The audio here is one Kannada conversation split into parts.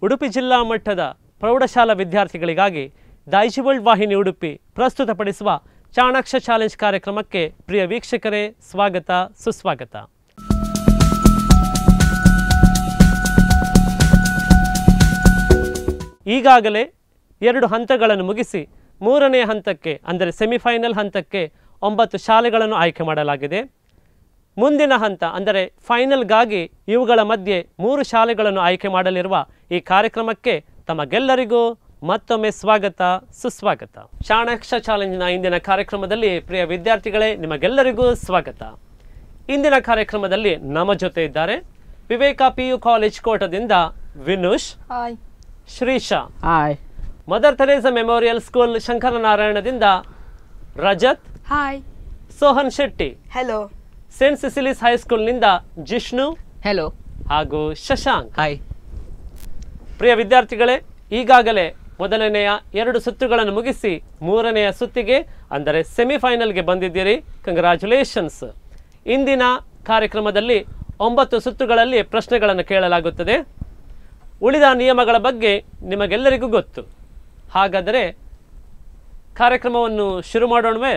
ಉಡುಪಿ ಜಿಲ್ಲಾ ಮಟ್ಟದ ಪ್ರೌಢಶಾಲಾ ವಿದ್ಯಾರ್ಥಿಗಳಿಗಾಗಿ ದೈಜಿವಲ್ಡ್ ವಾಹಿನಿ ಉಡುಪಿ ಪ್ರಸ್ತುತಪಡಿಸುವ ಚಾಣಾಕ್ಷ ಚಾಲೆಂಜ್ ಕಾರ್ಯಕ್ರಮಕ್ಕೆ ಪ್ರಿಯ ವೀಕ್ಷಕರೇ ಸ್ವಾಗತ ಸುಸ್ವಾಗತ ಈಗಾಗಲೇ ಎರಡು ಹಂತಗಳನ್ನು ಮುಗಿಸಿ ಮೂರನೇ ಹಂತಕ್ಕೆ ಅಂದರೆ ಸೆಮಿಫೈನಲ್ ಹಂತಕ್ಕೆ ಒಂಬತ್ತು ಶಾಲೆಗಳನ್ನು ಆಯ್ಕೆ ಮಾಡಲಾಗಿದೆ ಮುಂದಿನ ಹಂತ ಅಂದರೆ ಫೈನಲ್ಗಾಗಿ ಇವುಗಳ ಮಧ್ಯೆ ಮೂರು ಶಾಲೆಗಳನ್ನು ಆಯ್ಕೆ ಮಾಡಲಿರುವ ಈ ಕಾರ್ಯಕ್ರಮಕ್ಕೆ ತಮಗೆಲ್ಲರಿಗೂ ಮತ್ತೊಮ್ಮೆ ಸ್ವಾಗತ ಸುಸ್ವಾಗತ ಚಾಣಾಕ್ಷ ಚಾಲೆಂಜ್ನ ಇಂದಿನ ಕಾರ್ಯಕ್ರಮದಲ್ಲಿ ಪ್ರಿಯ ವಿದ್ಯಾರ್ಥಿಗಳೇ ನಿಮಗೆಲ್ಲರಿಗೂ ಸ್ವಾಗತ ಇಂದಿನ ಕಾರ್ಯಕ್ರಮದಲ್ಲಿ ನಮ್ಮ ಜೊತೆ ಇದ್ದಾರೆ ವಿವೇಕ ಪಿ ಯು ಕಾಲೇಜ್ ಕೋಟದಿಂದ Vinush hi Shrisha hi Mother Teresa memorial school ಶಂಕರನಾರಾಯಣದಿಂದ Rajat hi Sohan Shetty hello Saint Cecilia's ಹೈಸ್ಕೂಲ್ನಿಂದ ಜಿಷ್ಣು ಹೆಲೋ ಹಾಗೂ ಶಶಾಂಕ್ ಹಾಯ್ ಪ್ರಿಯ ವಿದ್ಯಾರ್ಥಿಗಳೇ ಈಗಾಗಲೇ ಮೊದಲನೆಯ ಎರಡು ಸುತ್ತುಗಳನ್ನು ಮುಗಿಸಿ ಮೂರನೆಯ ಸುತ್ತಿಗೆ ಅಂದರೆ ಸೆಮಿಫೈನಲ್ಗೆ ಬಂದಿದ್ದೀರಿ ಕಂಗ್ರ್ಯಾಚುಲೇಷನ್ಸ್ ಇಂದಿನ ಕಾರ್ಯಕ್ರಮದಲ್ಲಿ ಒಂಬತ್ತು ಸುತ್ತುಗಳಲ್ಲಿ ಪ್ರಶ್ನೆಗಳನ್ನು ಕೇಳಲಾಗುತ್ತದೆ ಉಳಿದ ನಿಯಮಗಳ ಬಗ್ಗೆ ನಿಮಗೆಲ್ಲರಿಗೂ ಗೊತ್ತು ಹಾಗಾದರೆ ಕಾರ್ಯಕ್ರಮವನ್ನು ಶುರು ಮಾಡೋಣವೇ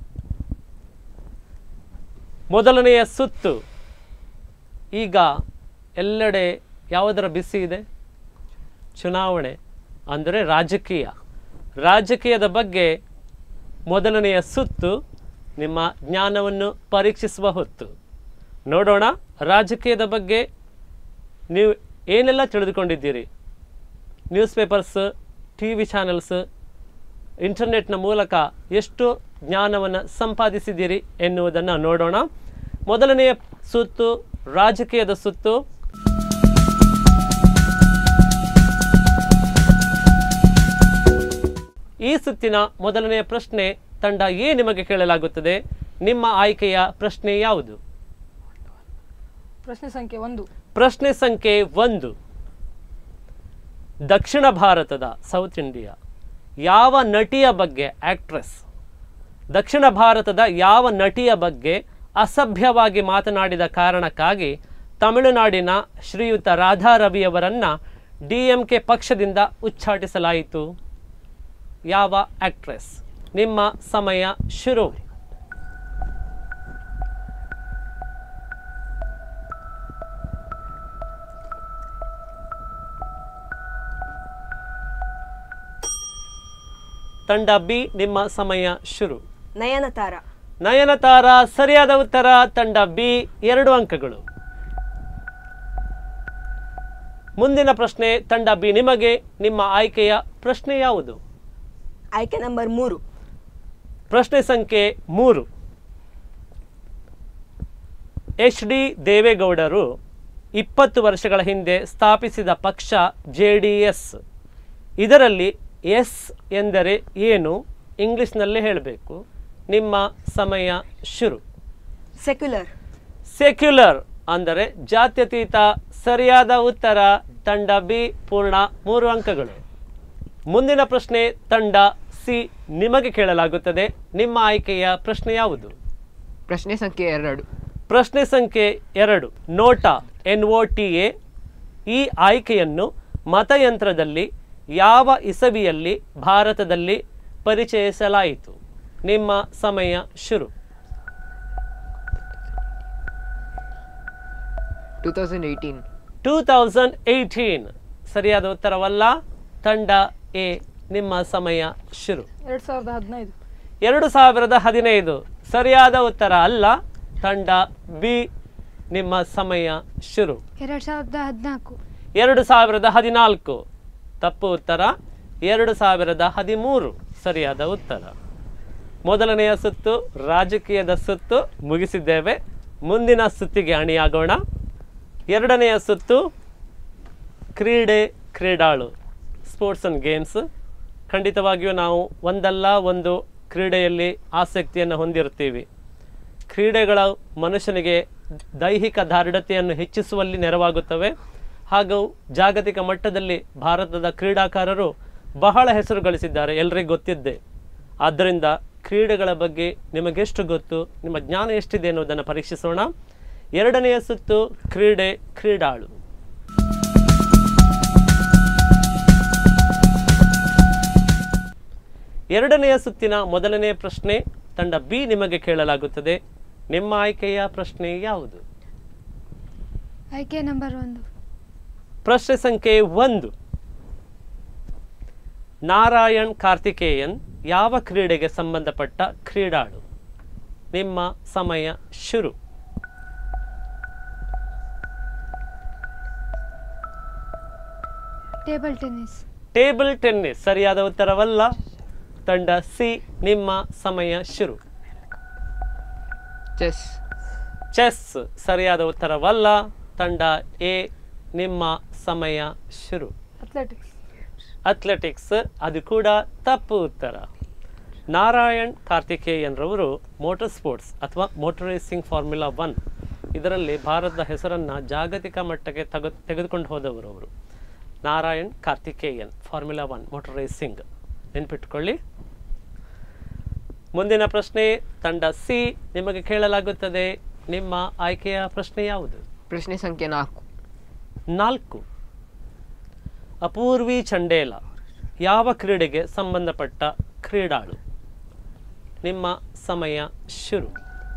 ಮೊದಲನೆಯ ಸುತ್ತು ಈಗ ಎಲ್ಲೆಡೆ ಯಾವುದರ ಬಿಸಿ ಇದೆ ಚುನಾವಣೆ ಅಂದರೆ ರಾಜಕೀಯ ರಾಜಕೀಯದ ಬಗ್ಗೆ ಮೊದಲನೆಯ ಸುತ್ತು ನಿಮ್ಮ ಜ್ಞಾನವನ್ನು ಪರೀಕ್ಷಿಸುವ ಹೊತ್ತು ನೋಡೋಣ ರಾಜಕೀಯದ ಬಗ್ಗೆ ನೀವು ಏನೆಲ್ಲ ತಿಳಿದುಕೊಂಡಿದ್ದೀರಿ news papers T V channels ಇಂಟರ್ನೆಟ್ನ ಮೂಲಕ ಎಷ್ಟು ಜ್ಞಾನವನ್ನು ಸಂಪಾದಿಸಿದ್ದೀರಿ ಎನ್ನುವುದನ್ನು ನೋಡೋಣ ಮೊದಲನೆಯ ಸುತ್ತು ರಾಜಕೀಯದ ಸುತ್ತು ಈ ಸುತ್ತಿನ ಮೊದಲನೆಯ ಪ್ರಶ್ನೆ ತಂಡ ಎ ನಿಮಗೆ ಕೇಳಲಾಗುತ್ತದೆ ನಿಮ್ಮ ಆಯ್ಕೆಯ ಪ್ರಶ್ನೆ ಯಾವುದು ಪ್ರಶ್ನೆ ಸಂಖ್ಯೆ ಒಂದು ಪ್ರಶ್ನೆ ಸಂಖ್ಯೆ ಒಂದು ದಕ್ಷಿಣ ಭಾರತದ ಸೌತ್ ಇಂಡಿಯಾ ಯಾವ ನಟಿಯ ಬಗ್ಗೆ ಆಕ್ಟ್ರೆಸ್ ದಕ್ಷಿಣ ಭಾರತದ ಯಾವ ನಟಿಯ ಬಗ್ಗೆ ಅಸಭ್ಯವಾಗಿ ಮಾತನಾಡಿದ ಕಾರಣಕ್ಕಾಗಿ ತಮಿಳುನಾಡಿನ ಶ್ರೀಯುತ ರಾಧಾ ರವಿಯವರನ್ನು ಡಿ ಎಂ ಕೆ ಪಕ್ಷದಿಂದ ಉಚ್ಚಾಟಿಸಲಾಯಿತು ಯಾವ ಆಕ್ಟ್ರೆಸ್ ನಿಮ್ಮ ಸಮಯ ಶುರು ತಂಡ ಬಿ ನಿಮ್ಮ ಸಮಯ ಶುರು ನಯನತಾರ ನಯನತಾರ ಸರಿಯಾದ ಉತ್ತರ ತಂಡ ಬಿ ಎರಡು ಅಂಕಗಳು ಮುಂದಿನ ಪ್ರಶ್ನೆ ತಂಡ ಬಿ ನಿಮಗೆ ನಿಮ್ಮ ಆಯ್ಕೆಯ ಪ್ರಶ್ನೆ ಯಾವುದು ಆಯ್ಕೆ ನಂಬರ್ ಮೂರು ಪ್ರಶ್ನೆ ಸಂಖ್ಯೆ ಮೂರು ಎಚ್ ಡಿ ದೇವೇಗೌಡರು ಇಪ್ಪತ್ತು ವರ್ಷಗಳ ಹಿಂದೆ ಸ್ಥಾಪಿಸಿದ ಪಕ್ಷ ಜೆ ಡಿ ಎಸ್ ಇದರಲ್ಲಿ ಎಸ್ ಎಂದರೆ ಏನು ಇಂಗ್ಲಿಷ್ನಲ್ಲೇ ಹೇಳಬೇಕು ನಿಮ್ಮ ಸಮಯ ಶುರು ಸೆಕ್ಯುಲರ್ ಸೆಕ್ಯುಲರ್ ಅಂದರೆ ಜಾತ್ಯತೀತ ಸರಿಯಾದ ಉತ್ತರ ತಂಡ ಬಿ ಪೂರ್ಣ ಮೂರು ಅಂಕಗಳು ಮುಂದಿನ ಪ್ರಶ್ನೆ ತಂಡ ಸಿ ನಿಮಗೆ ಕೇಳಲಾಗುತ್ತದೆ ನಿಮ್ಮ ಆಯ್ಕೆಯ ಪ್ರಶ್ನೆ ಯಾವುದು ಪ್ರಶ್ನೆ ಸಂಖ್ಯೆ ಎರಡು ಪ್ರಶ್ನೆ ಸಂಖ್ಯೆ ಎರಡು ನೋಟ ಎನ್ ಒ ಟಿ ಎ ಈ ಆಯ್ಕೆಯನ್ನು ಮತಯಂತ್ರದಲ್ಲಿ ಯಾವ ಇಸವಿಯಲ್ಲಿ ಭಾರತದಲ್ಲಿ ಪರಿಚಯಿಸಲಾಯಿತು ನಿಮ್ಮ ಸಮಯ ಶುರು two thousand eighteen two thousand eighteen ಸರಿಯಾದ ಉತ್ತರವಲ್ಲ ತಂಡ ಎ ನಿಮ್ಮ ಸಮಯ ಶುರು ಎರಡು ಸಾವಿರದ ಹದಿನೈದು ಎರಡು ಸಾವಿರದ ಹದಿನೈದು ಸರಿಯಾದ ಉತ್ತರ ಅಲ್ಲ ತಂಡ ಬಿ ನಿಮ್ಮ ಸಮಯ ಶುರು ಎರಡು ಸಾವಿರದ ಹದಿನಾಲ್ಕು ಎರಡು ಸಾವಿರದ ಹದಿನಾಲ್ಕು ತಪ್ಪು ಉತ್ತರ ಎರಡು ಸಾವಿರದ ಹದಿಮೂರು ಸರಿಯಾದ ಉತ್ತರ ಮೊದಲನೆಯ ಸುತ್ತು ರಾಜಕೀಯದ ಸುತ್ತು ಮುಗಿಸಿದ್ದೇವೆ ಮುಂದಿನ ಸುತ್ತಿಗೆ ಅಣಿಯಾಗೋಣ ಎರಡನೆಯ ಸುತ್ತು ಕ್ರೀಡೆ ಕ್ರೀಡಾಳು ಸ್ಪೋರ್ಟ್ಸ್ ಆ್ಯಂಡ್ ಗೇಮ್ಸ್ ಖಂಡಿತವಾಗಿಯೂ ನಾವು ಒಂದಲ್ಲ ಒಂದು ಕ್ರೀಡೆಯಲ್ಲಿ ಆಸಕ್ತಿಯನ್ನು ಹೊಂದಿರ್ತೀವಿ ಕ್ರೀಡೆಗಳು ಮನುಷ್ಯನಿಗೆ ದೈಹಿಕ ದಾರ್ಢ್ಯತೆಯನ್ನು ಹೆಚ್ಚಿಸುವಲ್ಲಿ ನೆರವಾಗುತ್ತವೆ ಹಾಗೂ ಜಾಗತಿಕ ಮಟ್ಟದಲ್ಲಿ ಭಾರತದ ಕ್ರೀಡಾಕಾರರು ಬಹಳ ಹೆಸರು ಗಳಿಸಿದ್ದಾರೆ ಎಲ್ರಿಗೂ ಗೊತ್ತಿದ್ದೆ ಆದ್ದರಿಂದ ಕ್ರೀಡೆಗಳ ಬಗ್ಗೆ ನಿಮಗೆಷ್ಟು ಗೊತ್ತು ನಿಮ್ಮ ಜ್ಞಾನ ಎಷ್ಟಿದೆ ಅನ್ನೋದನ್ನು ಪರೀಕ್ಷಿಸೋಣ ಎರಡನೆಯ ಸುತ್ತು ಕ್ರೀಡೆ ಕ್ರೀಡಾಳು ಎರಡನೆಯ ಸುತ್ತಿನ ಮೊದಲನೆಯ ಪ್ರಶ್ನೆ ತಂಡ ಬಿ ನಿಮಗೆ ಕೇಳಲಾಗುತ್ತದೆ ನಿಮ್ಮ ಆಯ್ಕೆಯ ಪ್ರಶ್ನೆ ಯಾವುದು ಆಯ್ಕೆ ನಂಬರ್ ಒಂದು ಪ್ರಶ್ನೆ ಸಂಖ್ಯೆ ಒಂದು ನಾರಾಯಣ್ ಕಾರ್ತಿಕೇಯನ್ ಯಾವ ಕ್ರೀಡೆಗೆ ಸಂಬಂಧಪಟ್ಟ ಕ್ರೀಡಾಳು ನಿಮ್ಮ ಸಮಯ ಶುರು ಟೇಬಲ್ ಟೆನ್ನಿಸ್ ಟೇಬಲ್ ಟೆನ್ನಿಸ್ ಸರಿಯಾದ ಉತ್ತರವಲ್ಲ ತಂಡ ಸಿ ನಿಮ್ಮ ಸಮಯ ಶುರು ಚೆಸ್ ಚೆಸ್ ಸರಿಯಾದ ಉತ್ತರವಲ್ಲ ತಂಡ ಎ ನಿಮ್ಮ ಸಮಯ ಶುರು ಅಥ್ಲೆಟಿಕ್ಸ್ ಅಥ್ಲೆಟಿಕ್ಸ್ ಅದು ಕೂಡ ತಪ್ಪು ಉತ್ತರ ನಾರಾಯಣ್ ಕಾರ್ತಿಕೇಯನ್ ರವರು ಮೋಟರ್ ಸ್ಪೋರ್ಟ್ಸ್ ಅಥವಾ ಮೋಟರ್ ರೇಸಿಂಗ್ ಫಾರ್ಮುಲಾ ಒನ್ ಇದರಲ್ಲಿ ಭಾರತದ ಹೆಸರನ್ನು ಜಾಗತಿಕ ಮಟ್ಟಕ್ಕೆ ತೆಗೆ ತೆಗೆದುಕೊಂಡು ಹೋದವರು ಅವರು Narayan Karthikeyan formula one motor racing ನೆನ್ಪಿಟ್ಕೊಳ್ಳಿ ಮುಂದಿನ ಪ್ರಶ್ನೆ ತಂಡ ಸಿ ನಿಮಗೆ ಕೇಳಲಾಗುತ್ತದೆ ನಿಮ್ಮ ಆಯ್ಕೆಯ ಪ್ರಶ್ನೆ ಯಾವುದು ಪ್ರಶ್ನೆ ಸಂಖ್ಯೆ ನಾಲ್ಕು ನಾಲ್ಕು ಅಪೂರ್ವಿ ಚಂಡೇಲ ಯಾವ ಕ್ರೀಡೆಗೆ ಸಂಬಂಧಪಟ್ಟ ಕ್ರೀಡಾಳು ನಿಮ್ಮ ಸಮಯ ಶುರು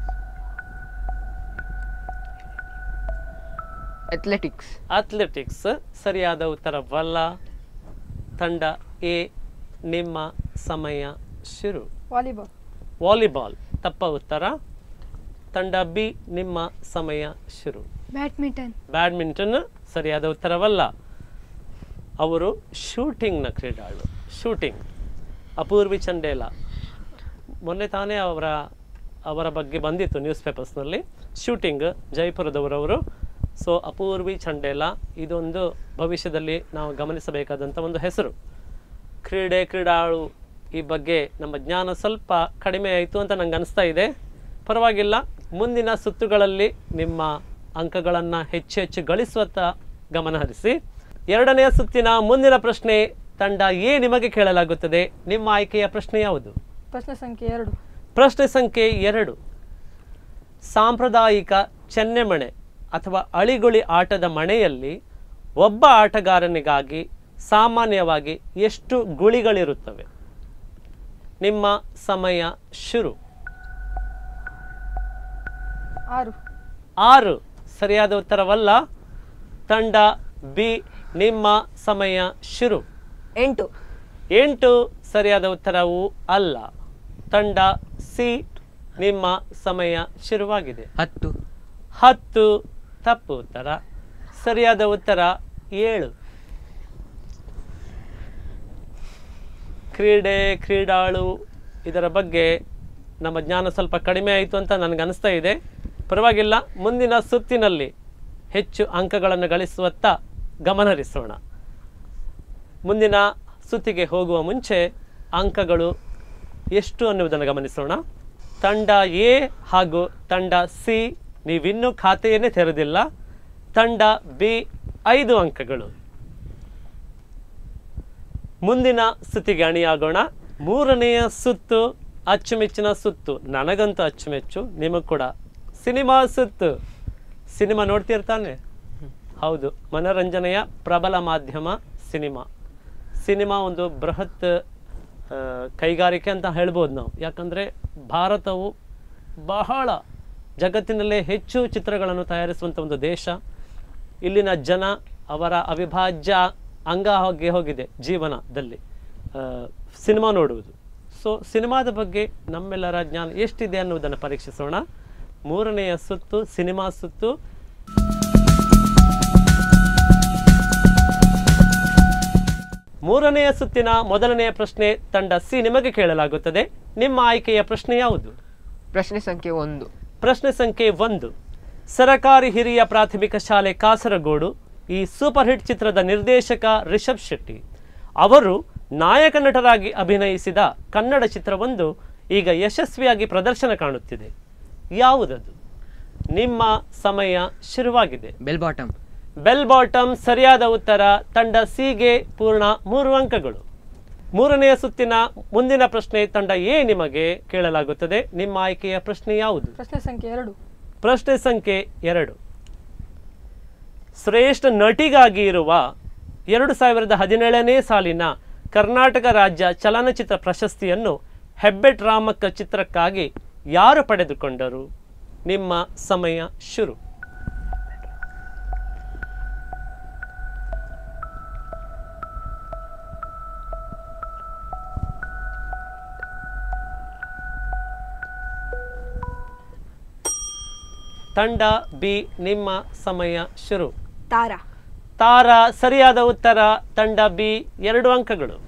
ಅಥ್ಲೆಟಿಕ್ಸ್ ಅಥ್ಲೆಟಿಕ್ಸ್ ಸರಿಯಾದ ಉತ್ತರವಲ್ಲ ತಂಡ ಎ ನಿಮ್ಮ ಸಮಯ ಶುರು ವಾಲಿಬಾಲ್ ವಾಲಿಬಾಲ್ ತಪ್ಪ ಉತ್ತರ ತಂಡ ಬಿ ನಿಮ್ಮ ಸಮಯ ಶುರು ಬ್ಯಾಡ್ಮಿಂಟನ್ ಬ್ಯಾಡ್ಮಿಂಟನ್ ಸರಿಯಾದ ಉತ್ತರವಲ್ಲ ಅವರು ಶೂಟಿಂಗ್ನ ಕ್ರೀಡಾಳು ಶೂಟಿಂಗ್ ಅಪೂರ್ವಿ ಚಂಡೇಲ ಮೊನ್ನೆ ತಾನೇ ಅವರ ಅವರ ಬಗ್ಗೆ ಬಂದಿತ್ತು ನ್ಯೂಸ್ ಪೇಪರ್ಸ್ನಲ್ಲಿ ಶೂಟಿಂಗ್ ಜೈಪುರದವರವರು ಸೊ ಅಪೂರ್ವಿ ಚಂಡೇಲ ಇದೊಂದು ಭವಿಷ್ಯದಲ್ಲಿ ನಾವು ಗಮನಿಸಬೇಕಾದಂಥ ಒಂದು ಹೆಸರು ಕ್ರೀಡೆ ಕ್ರೀಡಾಳು ಈ ಬಗ್ಗೆ ನಮ್ಮ ಜ್ಞಾನ ಸ್ವಲ್ಪ ಕಡಿಮೆ ಆಯಿತು ಅಂತ ನಂಗೆ ಅನಿಸ್ತಾ ಇದೆ ಪರವಾಗಿಲ್ಲ ಮುಂದಿನ ಸುತ್ತುಗಳಲ್ಲಿ ನಿಮ್ಮ ಅಂಕಗಳನ್ನು ಹೆಚ್ಚು ಹೆಚ್ಚು ಗಳಿಸುವತ್ತ ಗಮನ ಹರಿಸಿ ಎರಡನೆಯ ಸುತ್ತಿನ ಮುಂದಿನ ಪ್ರಶ್ನೆ ತಂಡ ಎ ನಿಮಗೆ ಕೇಳಲಾಗುತ್ತದೆ ನಿಮ್ಮ ಆಯ್ಕೆಯ ಪ್ರಶ್ನೆ ಯಾವುದು ಪ್ರಶ್ನೆ ಸಂಖ್ಯೆ ಎರಡು ಪ್ರಶ್ನೆ ಸಂಖ್ಯೆ ಎರಡು ಸಾಂಪ್ರದಾಯಿಕ ಚೆನ್ನೆಮಣೆ ಅಥವಾ ಅಳಿಗುಳಿ ಆಟದ ಮಣೆಯಲ್ಲಿ ಒಬ್ಬ ಆಟಗಾರನಿಗಾಗಿ ಸಾಮಾನ್ಯವಾಗಿ ಎಷ್ಟು ಗುಳಿಗಳಿರುತ್ತವೆ ನಿಮ್ಮ ಸಮಯ ಶುರು ಆರು ಆರು ಸರಿಯಾದ ಉತ್ತರವಲ್ಲ ತಂಡ ಬಿ ನಿಮ್ಮ ಸಮಯ ಶುರು ಎಂಟು ಎಂಟು ಸರಿಯಾದ ಉತ್ತರವು ಅಲ್ಲ ತಂಡ ಸಿ ನಿಮ್ಮ ಸಮಯ ಶುರುವಾಗಿದೆ ಹತ್ತು ಹತ್ತು ತಪ್ಪು ಉತ್ತರ ಸರಿಯಾದ ಉತ್ತರ ಏಳು ಕ್ರೀಡೆ ಕ್ರೀಡಾಳು ಇದರ ಬಗ್ಗೆ ನಮ್ಮ ಜ್ಞಾನ ಸ್ವಲ್ಪ ಕಡಿಮೆ ಆಯಿತು ಅಂತ ನನಗೆ ಅನಿಸ್ತಾ ಇದೆ ಪರವಾಗಿಲ್ಲ ಮುಂದಿನ ಸುತ್ತಿನಲ್ಲಿ ಹೆಚ್ಚು ಅಂಕಗಳನ್ನು ಗಳಿಸುವತ್ತ ಗಮನಹರಿಸೋಣ ಮುಂದಿನ ಸುತ್ತಿಗೆ ಹೋಗುವ ಮುಂಚೆ ಅಂಕಗಳು ಎಷ್ಟು ಅನ್ನುವುದನ್ನು ಗಮನಿಸೋಣ ತಂಡ ಎ ಹಾಗೂ ತಂಡ ಸಿ ನೀವಿನ್ನೂ ಖಾತೆಯನ್ನೇ ತೆರೆದಿಲ್ಲ ತಂಡ ಬಿ ಐದು ಅಂಕಗಳು ಮುಂದಿನ ಸುತ್ತಿಗೆ ಅಣಿಯಾಗೋಣ ಮೂರನೆಯ ಸುತ್ತು ಅಚ್ಚುಮೆಚ್ಚಿನ ಸುತ್ತು ನನಗಂತೂ ಅಚ್ಚುಮೆಚ್ಚು ನಿಮಗೆ ಕೂಡ ಸಿನಿಮಾ ಸುತ್ತು ಸಿನಿಮಾ ನೋಡ್ತಿರ್ತಾನೆ ಹೌದು ಮನೋರಂಜನೆಯ ಪ್ರಬಲ ಮಾಧ್ಯಮ ಸಿನಿಮಾ ಸಿನಿಮಾ ಒಂದು ಬೃಹತ್ ಆ, ಕೈಗಾರಿಕೆ ಅಂತ ಹೇಳ್ಬೋದು ನಾವು ಯಾಕಂದರೆ ಭಾರತವು ಬಹಳ ಜಗತ್ತಿನಲ್ಲೇ ಹೆಚ್ಚು ಚಿತ್ರಗಳನ್ನು ತಯಾರಿಸುವಂಥ ಒಂದು ದೇಶ ಇಲ್ಲಿನ ಜನ ಅವರ ಅವಿಭಾಜ್ಯ ಅಂಗ ಹೋಗಿ ಹೋಗಿದೆ ಜೀವನದಲ್ಲಿ ಆ, ಸಿನಿಮಾ ನೋಡುವುದು ಸೊ ಸಿನಿಮಾದ ಬಗ್ಗೆ ನಮ್ಮೆಲ್ಲರ ಜ್ಞಾನ ಎಷ್ಟಿದೆ ಅನ್ನುವುದನ್ನು ಪರೀಕ್ಷಿಸೋಣ ಮೂರನೆಯ ಸುತ್ತು ಸಿನಿಮಾ ಸುತ್ತು ಮೂರನೆಯ ಸುತ್ತಿನ ಮೊದಲನೆಯ ಪ್ರಶ್ನೆ ತಂಡ ಸಿ ನಿಮಗೆ ಕೇಳಲಾಗುತ್ತದೆ ನಿಮ್ಮ ಆಯ್ಕೆಯ ಪ್ರಶ್ನೆ ಯಾವುದು ಪ್ರಶ್ನೆ ಸಂಖ್ಯೆ ಒಂದು ಪ್ರಶ್ನೆ ಸಂಖ್ಯೆ ಒಂದು ಸರಕಾರಿ ಹಿರಿಯ ಪ್ರಾಥಮಿಕ ಶಾಲೆ ಕಾಸರಗೋಡು ಈ ಸೂಪರ್ ಹಿಟ್ ಚಿತ್ರದ ನಿರ್ದೇಶಕ ರಿಷಬ್ ಶೆಟ್ಟಿ ಅವರು ನಾಯಕ ನಟರಾಗಿ ಅಭಿನಯಿಸಿದ ಕನ್ನಡ ಚಿತ್ರವೊಂದು ಈಗ ಯಶಸ್ವಿಯಾಗಿ ಪ್ರದರ್ಶನ ಕಾಣುತ್ತಿದೆ ಯಾವುದದು ನಿಮ್ಮ ಸಮಯ ಶುರುವಾಗಿದೆ ಬೆಲ್ ಬಾಟಮ್ ಬೆಲ್ ಬಾಟಮ್ ಸರಿಯಾದ ಉತ್ತರ ತಂಡ ಸಿಗೆ ಪೂರ್ಣ ಮೂರು ಅಂಕಗಳು ಮೂರನೆಯ ಸುತ್ತಿನ ಮುಂದಿನ ಪ್ರಶ್ನೆ ತಂಡ ಎ ನಿಮಗೆ ಕೇಳಲಾಗುತ್ತದೆ ನಿಮ್ಮ ಆಯ್ಕೆಯ ಪ್ರಶ್ನೆ ಯಾವುದು ಪ್ರಶ್ನೆ ಸಂಖ್ಯೆ ಎರಡು ಪ್ರಶ್ನೆ ಸಂಖ್ಯೆ ಎರಡು ಶ್ರೇಷ್ಠ ನಟಿಗಾಗಿ ಇರುವ ಎರಡು ಸಾವಿರದ ಹದಿನೇಳನೇ ಸಾಲಿನ ಕರ್ನಾಟಕ ರಾಜ್ಯ ಚಲನಚಿತ್ರ ಪ್ರಶಸ್ತಿಯನ್ನು ಹೆಬ್ಬೆಟ್ ರಾಮಕ್ಕ ಚಿತ್ರಕ್ಕಾಗಿ ಯಾರು ಪಡೆದುಕೊಂಡರು ನಿಮ್ಮ ಸಮಯ ಶುರು ತಂಡ ಬಿ ನಿಮ್ಮ ಸಮಯ ಶುರು ತಾರಾ ತಾರ ಸರಿಯಾದ ಉತ್ತರ ತಂಡ ಬಿ ಎರಡು ಅಂಕಗಳು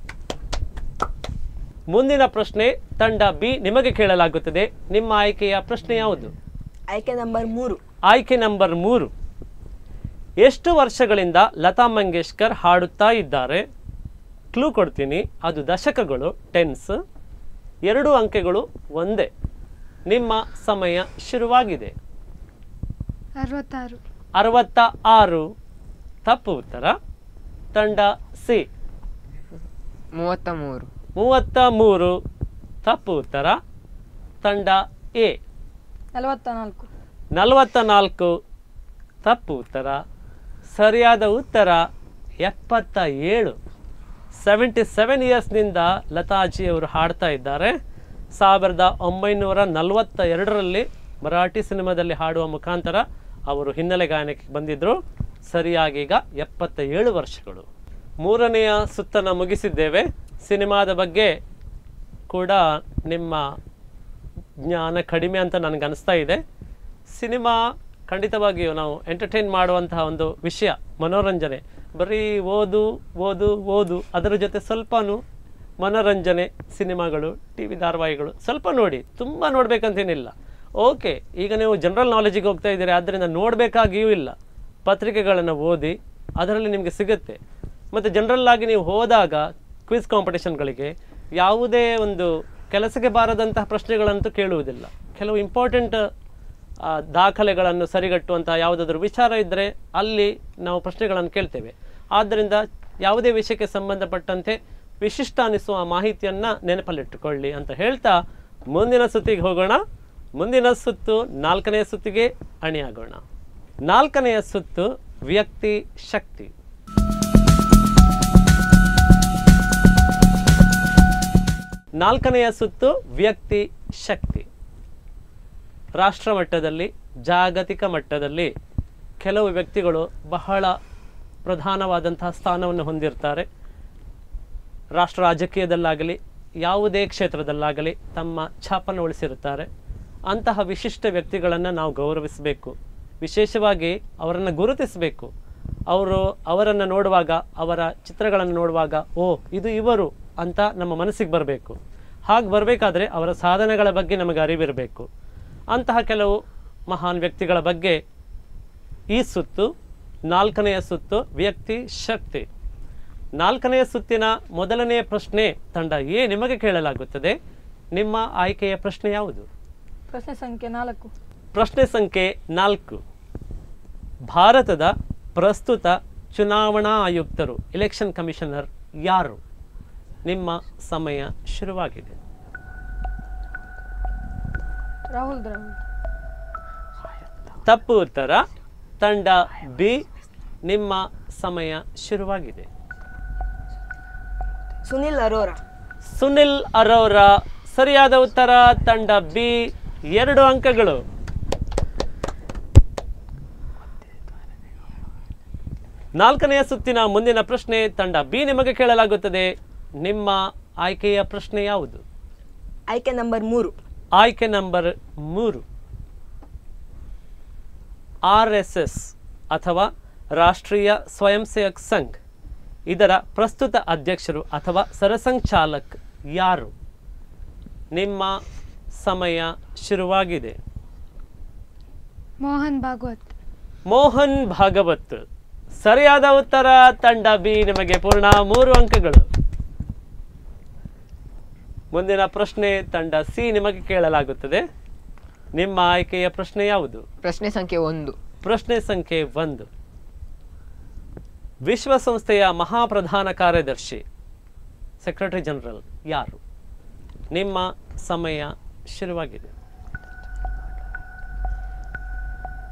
ಮುಂದಿನ ಪ್ರಶ್ನೆ ತಂಡ ಬಿ ನಿಮಗೆ ಕೇಳಲಾಗುತ್ತದೆ ನಿಮ್ಮ ಆಯ್ಕೆಯ ಪ್ರಶ್ನೆ ಯಾವುದು ಆಯ್ಕೆ ನಂಬರ್ ಮೂರು ಆಯ್ಕೆ ನಂಬರ್ ಮೂರು ಎಷ್ಟು ವರ್ಷಗಳಿಂದ ಲತಾ ಮಂಗೇಶ್ಕರ್ ಹಾಡುತ್ತಾ ಇದ್ದಾರೆ ಕ್ಲೂ ಕೊಡ್ತೀನಿ ಅದು ದಶಕಗಳು ಟೆನ್ಸ್ ಎರಡು ಅಂಕೆಗಳು ಒಂದೇ ನಿಮ್ಮ ಸಮಯ ಶುರುವಾಗಿದೆ ಅರವತ್ತಾರು ಅರವತ್ತ ಆರು ತಪ್ಪು ಉತ್ತರ ತಂಡ ಸಿ ಮೂವತ್ತ ಮೂರು ಮೂವತ್ತ ಮೂರು ತಪ್ಪು ಉತ್ತರ ತಂಡ ಎ ನಲವತ್ತ ನಾಲ್ಕು ನಲವತ್ತ ನಾಲ್ಕು ತಪ್ಪು ಉತ್ತರ ಸರಿಯಾದ ಉತ್ತರ ಎಪ್ಪತ್ತ ಏಳು ಸೆವೆಂಟಿ ಸೆವೆನ್ ಇಯರ್ಸ್ನಿಂದ ಲತಾಜಿಯವರು ಹಾಡ್ತಾ ಇದ್ದಾರೆ ಸಾವಿರದ ಒಂಬೈನೂರ ನಲವತ್ತ ಎರಡರಲ್ಲಿ ಮರಾಠಿ ಸಿನಿಮಾದಲ್ಲಿ ಹಾಡುವ ಮುಖಾಂತರ ಅವರು ಹಿನ್ನೆಲೆ ಗಾಯನಕ್ಕೆ ಬಂದಿದ್ದರು ಸರಿಯಾಗಿ ಈಗ ಎಪ್ಪತ್ತ ಏಳು ವರ್ಷಗಳು ಮೂರನೆಯ ಸುತ್ತನ್ನು ಮುಗಿಸಿದ್ದೇವೆ ಸಿನಿಮಾದ ಬಗ್ಗೆ ಕೂಡ ನಿಮ್ಮ ಜ್ಞಾನ ಕಡಿಮೆ ಅಂತ ನನಗೆ ಅನಿಸ್ತಾ ಇದೆ ಸಿನಿಮಾ ಖಂಡಿತವಾಗಿಯೂ ನಾವು ಎಂಟರ್ಟೈನ್ ಮಾಡುವಂತಹ ಒಂದು ವಿಷಯ ಮನೋರಂಜನೆ ಬರೀ ಓದು ಓದು ಓದು ಅದರ ಜೊತೆ ಸ್ವಲ್ಪನೂ ಮನೋರಂಜನೆ ಸಿನಿಮಾಗಳು ಟಿ ವಿ ಧಾರಾವಾಹಿಗಳು ಸ್ವಲ್ಪ ನೋಡಿ ತುಂಬ ನೋಡಬೇಕಂತೇನಿಲ್ಲ ಓಕೆ ಈಗ ನೀವು ಜನರಲ್ ನಾಲೆಜಿಗೆ ಹೋಗ್ತಾ ಇದ್ದೀರಿ ಆದ್ದರಿಂದ ನೋಡಬೇಕಾಗಿಯೂ ಇಲ್ಲ ಪತ್ರಿಕೆಗಳನ್ನು ಓದಿ ಅದರಲ್ಲಿ ನಿಮಗೆ ಸಿಗುತ್ತೆ ಮತ್ತು ಜನರಲ್ ಆಗಿ ನೀವು ಹೋದಾಗ ಕ್ವಿಜ್ ಕಾಂಪಿಟೇಷನ್ಗಳಿಗೆ ಯಾವುದೇ ಒಂದು ಕೆಲಸಕ್ಕೆ ಬಾರದಂತಹ ಪ್ರಶ್ನೆಗಳಂತೂ ಕೇಳುವುದಿಲ್ಲ ಕೆಲವು ಇಂಪಾರ್ಟೆಂಟ್ ದಾಖಲೆಗಳನ್ನು ಸರಿಗಟ್ಟುವಂತಹ ಯಾವುದಾದ್ರೂ ವಿಚಾರ ಇದ್ದರೆ ಅಲ್ಲಿ ನಾವು ಪ್ರಶ್ನೆಗಳನ್ನು ಕೇಳ್ತೇವೆ ಆದ್ದರಿಂದ ಯಾವುದೇ ವಿಷಯಕ್ಕೆ ಸಂಬಂಧಪಟ್ಟಂತೆ ವಿಶಿಷ್ಟ ಅನಿಸುವ ಮಾಹಿತಿಯನ್ನು ನೆನಪಲ್ಲಿಟ್ಟುಕೊಳ್ಳಿ ಅಂತ ಹೇಳ್ತಾ ಮುಂದಿನ ಸುತ್ತಿಗೆ ಹೋಗೋಣ ಮುಂದಿನ ಸುತ್ತು ನಾಲ್ಕನೆಯ ಸುತ್ತಿಗೆ ಅಣಿಯಾಗೋಣ ನಾಲ್ಕನೆಯ ಸುತ್ತು ವ್ಯಕ್ತಿ ಶಕ್ತಿ ನಾಲ್ಕನೆಯ ಸುತ್ತು ವ್ಯಕ್ತಿ ಶಕ್ತಿ ರಾಷ್ಟ್ರ ಮಟ್ಟದಲ್ಲಿ ಜಾಗತಿಕ ಮಟ್ಟದಲ್ಲಿ ಕೆಲವು ವ್ಯಕ್ತಿಗಳು ಬಹಳ ಪ್ರಧಾನವಾದಂತಹ ಸ್ಥಾನವನ್ನು ಹೊಂದಿರ್ತಾರೆ ರಾಷ್ಟ್ರ ರಾಜಕೀಯದಲ್ಲಾಗಲಿ ಯಾವುದೇ ಕ್ಷೇತ್ರದಲ್ಲಾಗಲಿ ತಮ್ಮ ಛಾಪನ್ನು ಉಳಿಸಿರುತ್ತಾರೆ ಅಂತಹ ವಿಶಿಷ್ಟ ವ್ಯಕ್ತಿಗಳನ್ನು ನಾವು ಗೌರವಿಸಬೇಕು ವಿಶೇಷವಾಗಿ ಅವರನ್ನು ಗುರುತಿಸಬೇಕು ಅವರು ಅವರನ್ನು ನೋಡುವಾಗ ಅವರ ಚಿತ್ರಗಳನ್ನು ನೋಡುವಾಗ ಓ ಇದು ಇವರು ಅಂತ ನಮ್ಮ ಮನಸ್ಸಿಗೆ ಬರಬೇಕು ಹಾಗೆ ಬರಬೇಕಾದ್ರೆ ಅವರ ಸಾಧನೆಗಳ ಬಗ್ಗೆ ನಮಗೆ ಅರಿವಿರಬೇಕು ಅಂತಹ ಕೆಲವು ಮಹಾನ್ ವ್ಯಕ್ತಿಗಳ ಬಗ್ಗೆ ಈ ಸುತ್ತು ನಾಲ್ಕನೆಯ ಸುತ್ತು ವ್ಯಕ್ತಿ ಶಕ್ತಿ ನಾಲ್ಕನೆಯ ಸುತ್ತಿನ ಮೊದಲನೆಯ ಪ್ರಶ್ನೆ ತಂಡ ಎ ನಿಮಗೆ ಕೇಳಲಾಗುತ್ತದೆ ನಿಮ್ಮ ಆಯ್ಕೆಯ ಪ್ರಶ್ನೆ ಯಾವುದು ಪ್ರಶ್ನೆ ಸಂಖ್ಯೆ ನಾಲ್ಕು ಪ್ರಶ್ನೆ ಸಂಖ್ಯೆ ನಾಲ್ಕು ಭಾರತದ ಪ್ರಸ್ತುತ ಚುನಾವಣಾ ಆಯುಕ್ತರು ಎಲೆಕ್ಷನ್ ಕಮಿಷನರ್ ಯಾರು ನಿಮ್ಮ ಸಮಯ ಶುರುವಾಗಿದೆ ರಾಹುಲ್ ದ್ರಾವಿಡ್ ತಪ್ಪು ಉತ್ತರ ತಂಡ ಬಿ ನಿಮ್ಮ ಸಮಯ ಶುರುವಾಗಿದೆ ಸುನಿಲ್ ಅರೋರಾ ಸುನಿಲ್ ಅರೋರ ಸರಿಯಾದ ಉತ್ತರ ತಂಡ ಬಿ ಎರಡು ಅಂಕಗಳು ನಾಲ್ಕನೆಯ ಸುತ್ತಿನ ಮುಂದಿನ ಪ್ರಶ್ನೆ ತಂಡ ಬಿ ನಿಮಗೆ ಕೇಳಲಾಗುತ್ತದೆ ನಿಮ್ಮ ಆಯ್ಕೆಯ ಪ್ರಶ್ನೆ ಯಾವುದು ಆಯ್ಕೆ ನಂಬರ್ ಮೂರು ಆಯ್ಕೆ ನಂಬರ್ ಮೂರು ಆರ್ ಎಸ್ ಎಸ್ ಅಥವಾ ರಾಷ್ಟ್ರೀಯ ಸ್ವಯಂ ಸೇವಕ್ ಸಂಘ್ ಇದರ ಪ್ರಸ್ತುತ ಅಧ್ಯಕ್ಷರು ಅಥವಾ ಸರಸಂಘಚಾಲಕ್ ಯಾರು ನಿಮ್ಮ ಸಮಯ ಶುರುವಾಗಿದೆ ಮೋಹನ್ ಭಾಗವತ್ ಮೋಹನ್ ಭಾಗವತ್ ಸರಿಯಾದ ಉತ್ತರ ತಂಡ ಬಿ ನಿಮಗೆ ಪೂರ್ಣ ಮೂರು ಅಂಕಗಳು ಮುಂದಿನ ಪ್ರಶ್ನೆ ತಂಡ ಸಿ ನಿಮಗೆ ಕೇಳಲಾಗುತ್ತದೆ ನಿಮ್ಮ ಆಯ್ಕೆಯ ಪ್ರಶ್ನೆ ಯಾವುದು ಪ್ರಶ್ನೆ ಸಂಖ್ಯೆ ಒಂದು ಪ್ರಶ್ನೆ ಸಂಖ್ಯೆ ಒಂದು ವಿಶ್ವಸಂಸ್ಥೆಯ ಮಹಾಪ್ರಧಾನ ಕಾರ್ಯದರ್ಶಿ ಸೆಕ್ರೆಟರಿ ಜನರಲ್ ಯಾರು ನಿಮ್ಮ ಸಮಯ ಶುರುವಾಗಿದೆ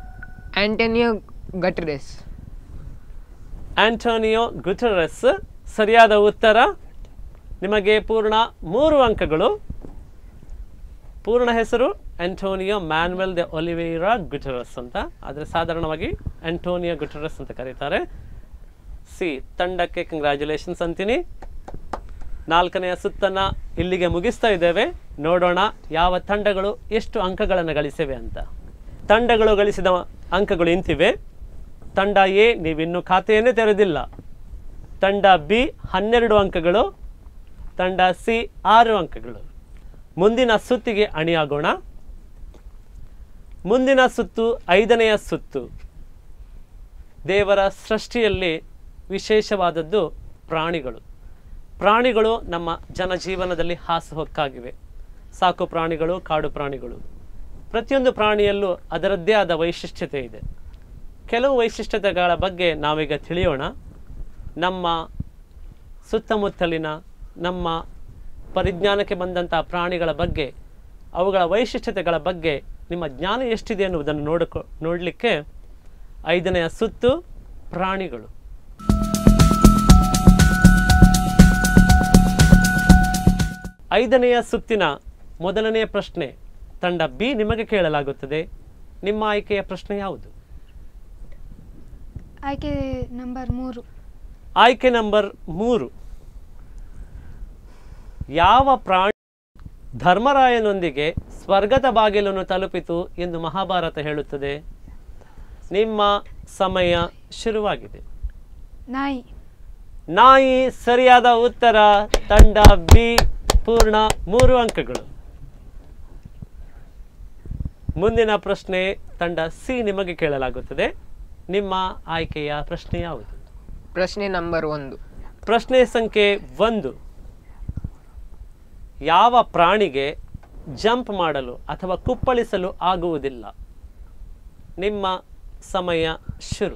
ಆಂಟೋನಿಯೋ ಗಟ್ರೆಸ್ ಆಂಟೋನಿಯೋ ಗುಟೆರಸ್ ಸರಿಯಾದ ಉತ್ತರ ನಿಮಗೆ ಪೂರ್ಣ ಮೂರು ಅಂಕಗಳು ಪೂರ್ಣ ಹೆಸರು ಆಂಟೋನಿಯೋ ಮ್ಯಾನ್ವೆಲ್ ದೆ ಒಲಿವೇರಾ ಗುಟರಸ್ ಅಂತ ಆದರೆ ಸಾಧಾರಣವಾಗಿ ಆಂಟೋನಿಯೋ ಗುಟರಸ್ ಅಂತ ಕರೀತಾರೆ ಸಿ ತಂಡಕ್ಕೆ ಕಂಗ್ರ್ಯಾಚುಲೇಷನ್ಸ್ ಅಂತೀನಿ ನಾಲ್ಕನೆಯ ಸುತ್ತನ್ನ ಇಲ್ಲಿಗೆ ಮುಗಿಸ್ತಾ ಇದ್ದೇವೆ ನೋಡೋಣ ಯಾವ ತಂಡಗಳು ಎಷ್ಟು ಅಂಕಗಳನ್ನು ಗಳಿಸಿವೆ ಅಂತ ತಂಡಗಳು ಗಳಿಸಿದ ಅಂಕಗಳು ಇಂತಿವೆ ತಂಡ ಎ ನೀವಿನ್ನೂ ಖಾತೆಯನ್ನೇ ತೆರೆದಿಲ್ಲ ತಂಡ ಬಿ ಹನ್ನೆರಡು ಅಂಕಗಳು ತಂಡ ಸಿ ಆರು ಅಂಕಗಳು ಮುಂದಿನ ಸುತ್ತಿಗೆ ಅಣಿಯಾಗೋಣ ಮುಂದಿನ ಸುತ್ತು ಐದನೆಯ ಸುತ್ತು ದೇವರ ಸೃಷ್ಟಿಯಲ್ಲಿ ವಿಶೇಷವಾದದ್ದು ಪ್ರಾಣಿಗಳು ಪ್ರಾಣಿಗಳು ನಮ್ಮ ಜನಜೀವನದಲ್ಲಿ ಹಾಸುಹೊಕ್ಕಾಗಿವೆ ಸಾಕು ಪ್ರಾಣಿಗಳು ಕಾಡು ಪ್ರಾಣಿಗಳು ಪ್ರತಿಯೊಂದು ಪ್ರಾಣಿಯಲ್ಲೂ ಅದರದ್ದೇ ಆದ ವೈಶಿಷ್ಟ್ಯತೆ ಇದೆ ಕೆಲವು ವೈಶಿಷ್ಟ್ಯತೆಗಳ ಬಗ್ಗೆ ನಾವೀಗ ತಿಳಿಯೋಣ ನಮ್ಮ ಸುತ್ತಮುತ್ತಲಿನ ನಮ್ಮ ಪರಿಜ್ಞಾನಕ್ಕೆ ಬಂದಂಥ ಪ್ರಾಣಿಗಳ ಬಗ್ಗೆ ಅವುಗಳ ವೈಶಿಷ್ಟ್ಯತೆಗಳ ಬಗ್ಗೆ ನಿಮ್ಮ ಜ್ಞಾನ ಎಷ್ಟಿದೆ ಎನ್ನುವುದನ್ನು ನೋಡಕೊ ನೋಡಲಿಕ್ಕೆ ಐದನೆಯ ಸುತ್ತು ಪ್ರಾಣಿಗಳು ಐದನೆಯ ಸುತ್ತಿನ ಮೊದಲನೆಯ ಪ್ರಶ್ನೆ ತಂಡ ಬಿ ನಿಮಗೆ ಕೇಳಲಾಗುತ್ತದೆ ನಿಮ್ಮ ಆಯ್ಕೆಯ ಪ್ರಶ್ನೆ ಯಾವುದು ಆಯ್ಕೆ ನಂಬರ್ ಮೂರು ಆಯ್ಕೆ ನಂಬರ್ ಮೂರು ಯಾವ ಪ್ರಾಣಿ ಧರ್ಮರಾಯನೊಂದಿಗೆ ಸ್ವರ್ಗದ ಬಾಗಿಲನ್ನು ತಲುಪಿತು ಎಂದು ಮಹಾಭಾರತ ಹೇಳುತ್ತದೆ ನಿಮ್ಮ ಸಮಯ ಶುರುವಾಗಿದೆ ನಾಯಿ ನಾಯಿ ಸರಿಯಾದ ಉತ್ತರ ತಂಡ ಬಿ ಪೂರ್ಣ ಮೂರು ಅಂಕಗಳು ಮುಂದಿನ ಪ್ರಶ್ನೆ ತಂಡ ಸಿ ನಿಮಗೆ ಕೇಳಲಾಗುತ್ತದೆ ನಿಮ್ಮ ಆಯ್ಕೆಯ ಪ್ರಶ್ನೆ ಯಾವುದು ಪ್ರಶ್ನೆ ನಂಬರ್ ಒಂದು ಪ್ರಶ್ನೆ ಸಂಖ್ಯೆ ಒಂದು ಯಾವ ಪ್ರಾಣಿಗೆ ಜಂಪ್ ಮಾಡಲು ಅಥವಾ ಕುಪ್ಪಳಿಸಲು ಆಗುವುದಿಲ್ಲ ನಿಮ್ಮ ಸಮಯ ಶುರು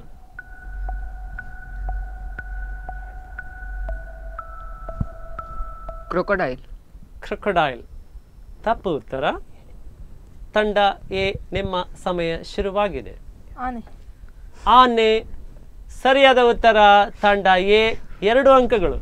ಕ್ರೊಕೊಡೈಲ್ ಕ್ರೊಕೊಡೈಲ್ ತಪ್ಪು ಉತ್ತರ ತಂಡ ಎ ನಿಮ್ಮ ಸಮಯ ಶುರುವಾಗಿದೆ ಆನೆ ಆನೆ ಸರಿಯಾದ ಉತ್ತರ ತಂಡ ಎ ಎರಡು ಅಂಕಗಳು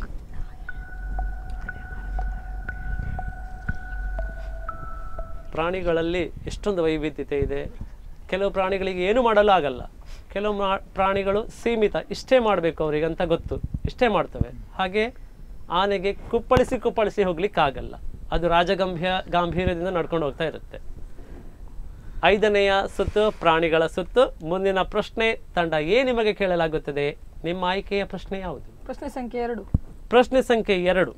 ಪ್ರಾಣಿಗಳಲ್ಲಿ ಎಷ್ಟೊಂದು ವೈವಿಧ್ಯತೆ ಇದೆ ಕೆಲವು ಪ್ರಾಣಿಗಳಿಗೆ ಏನು ಮಾಡಲು ಆಗಲ್ಲ ಕೆಲವು ಮಾ- ಪ್ರಾಣಿಗಳು ಸೀಮಿತ ಇಷ್ಟೇ ಮಾಡಬೇಕು ಅವರಿಗೆ ಅಂತ ಗೊತ್ತು ಇಷ್ಟೇ ಮಾಡ್ತವೆ ಹಾಗೆ ಆನೆಗೆ ಕುಪ್ಪಳಿಸಿ ಕುಪ್ಪಳಿಸಿ ಹೋಗ್ಲಿಕ್ಕೆ ಆಗಲ್ಲ ಅದು ರಾಜಗಂಭೀರ ಗಾಂಭೀರ್ಯದಿಂದ ನಡ್ಕೊಂಡು ಹೋಗ್ತಾ ಇರುತ್ತೆ ಐದನೆಯ ಸುತ್ತು ಪ್ರಾಣಿಗಳ ಸುತ್ತು ಮುಂದಿನ ಪ್ರಶ್ನೆ ತಂಡ ಎ ನಿಮಗೆ ಕೇಳಲಾಗುತ್ತದೆ ನಿಮ್ಮ ಆಯ್ಕೆಯ ಪ್ರಶ್ನೆ ಯಾವುದು ಪ್ರಶ್ನೆ ಸಂಖ್ಯೆ ಎರಡು ಪ್ರಶ್ನೆ ಸಂಖ್ಯೆ ಎರಡು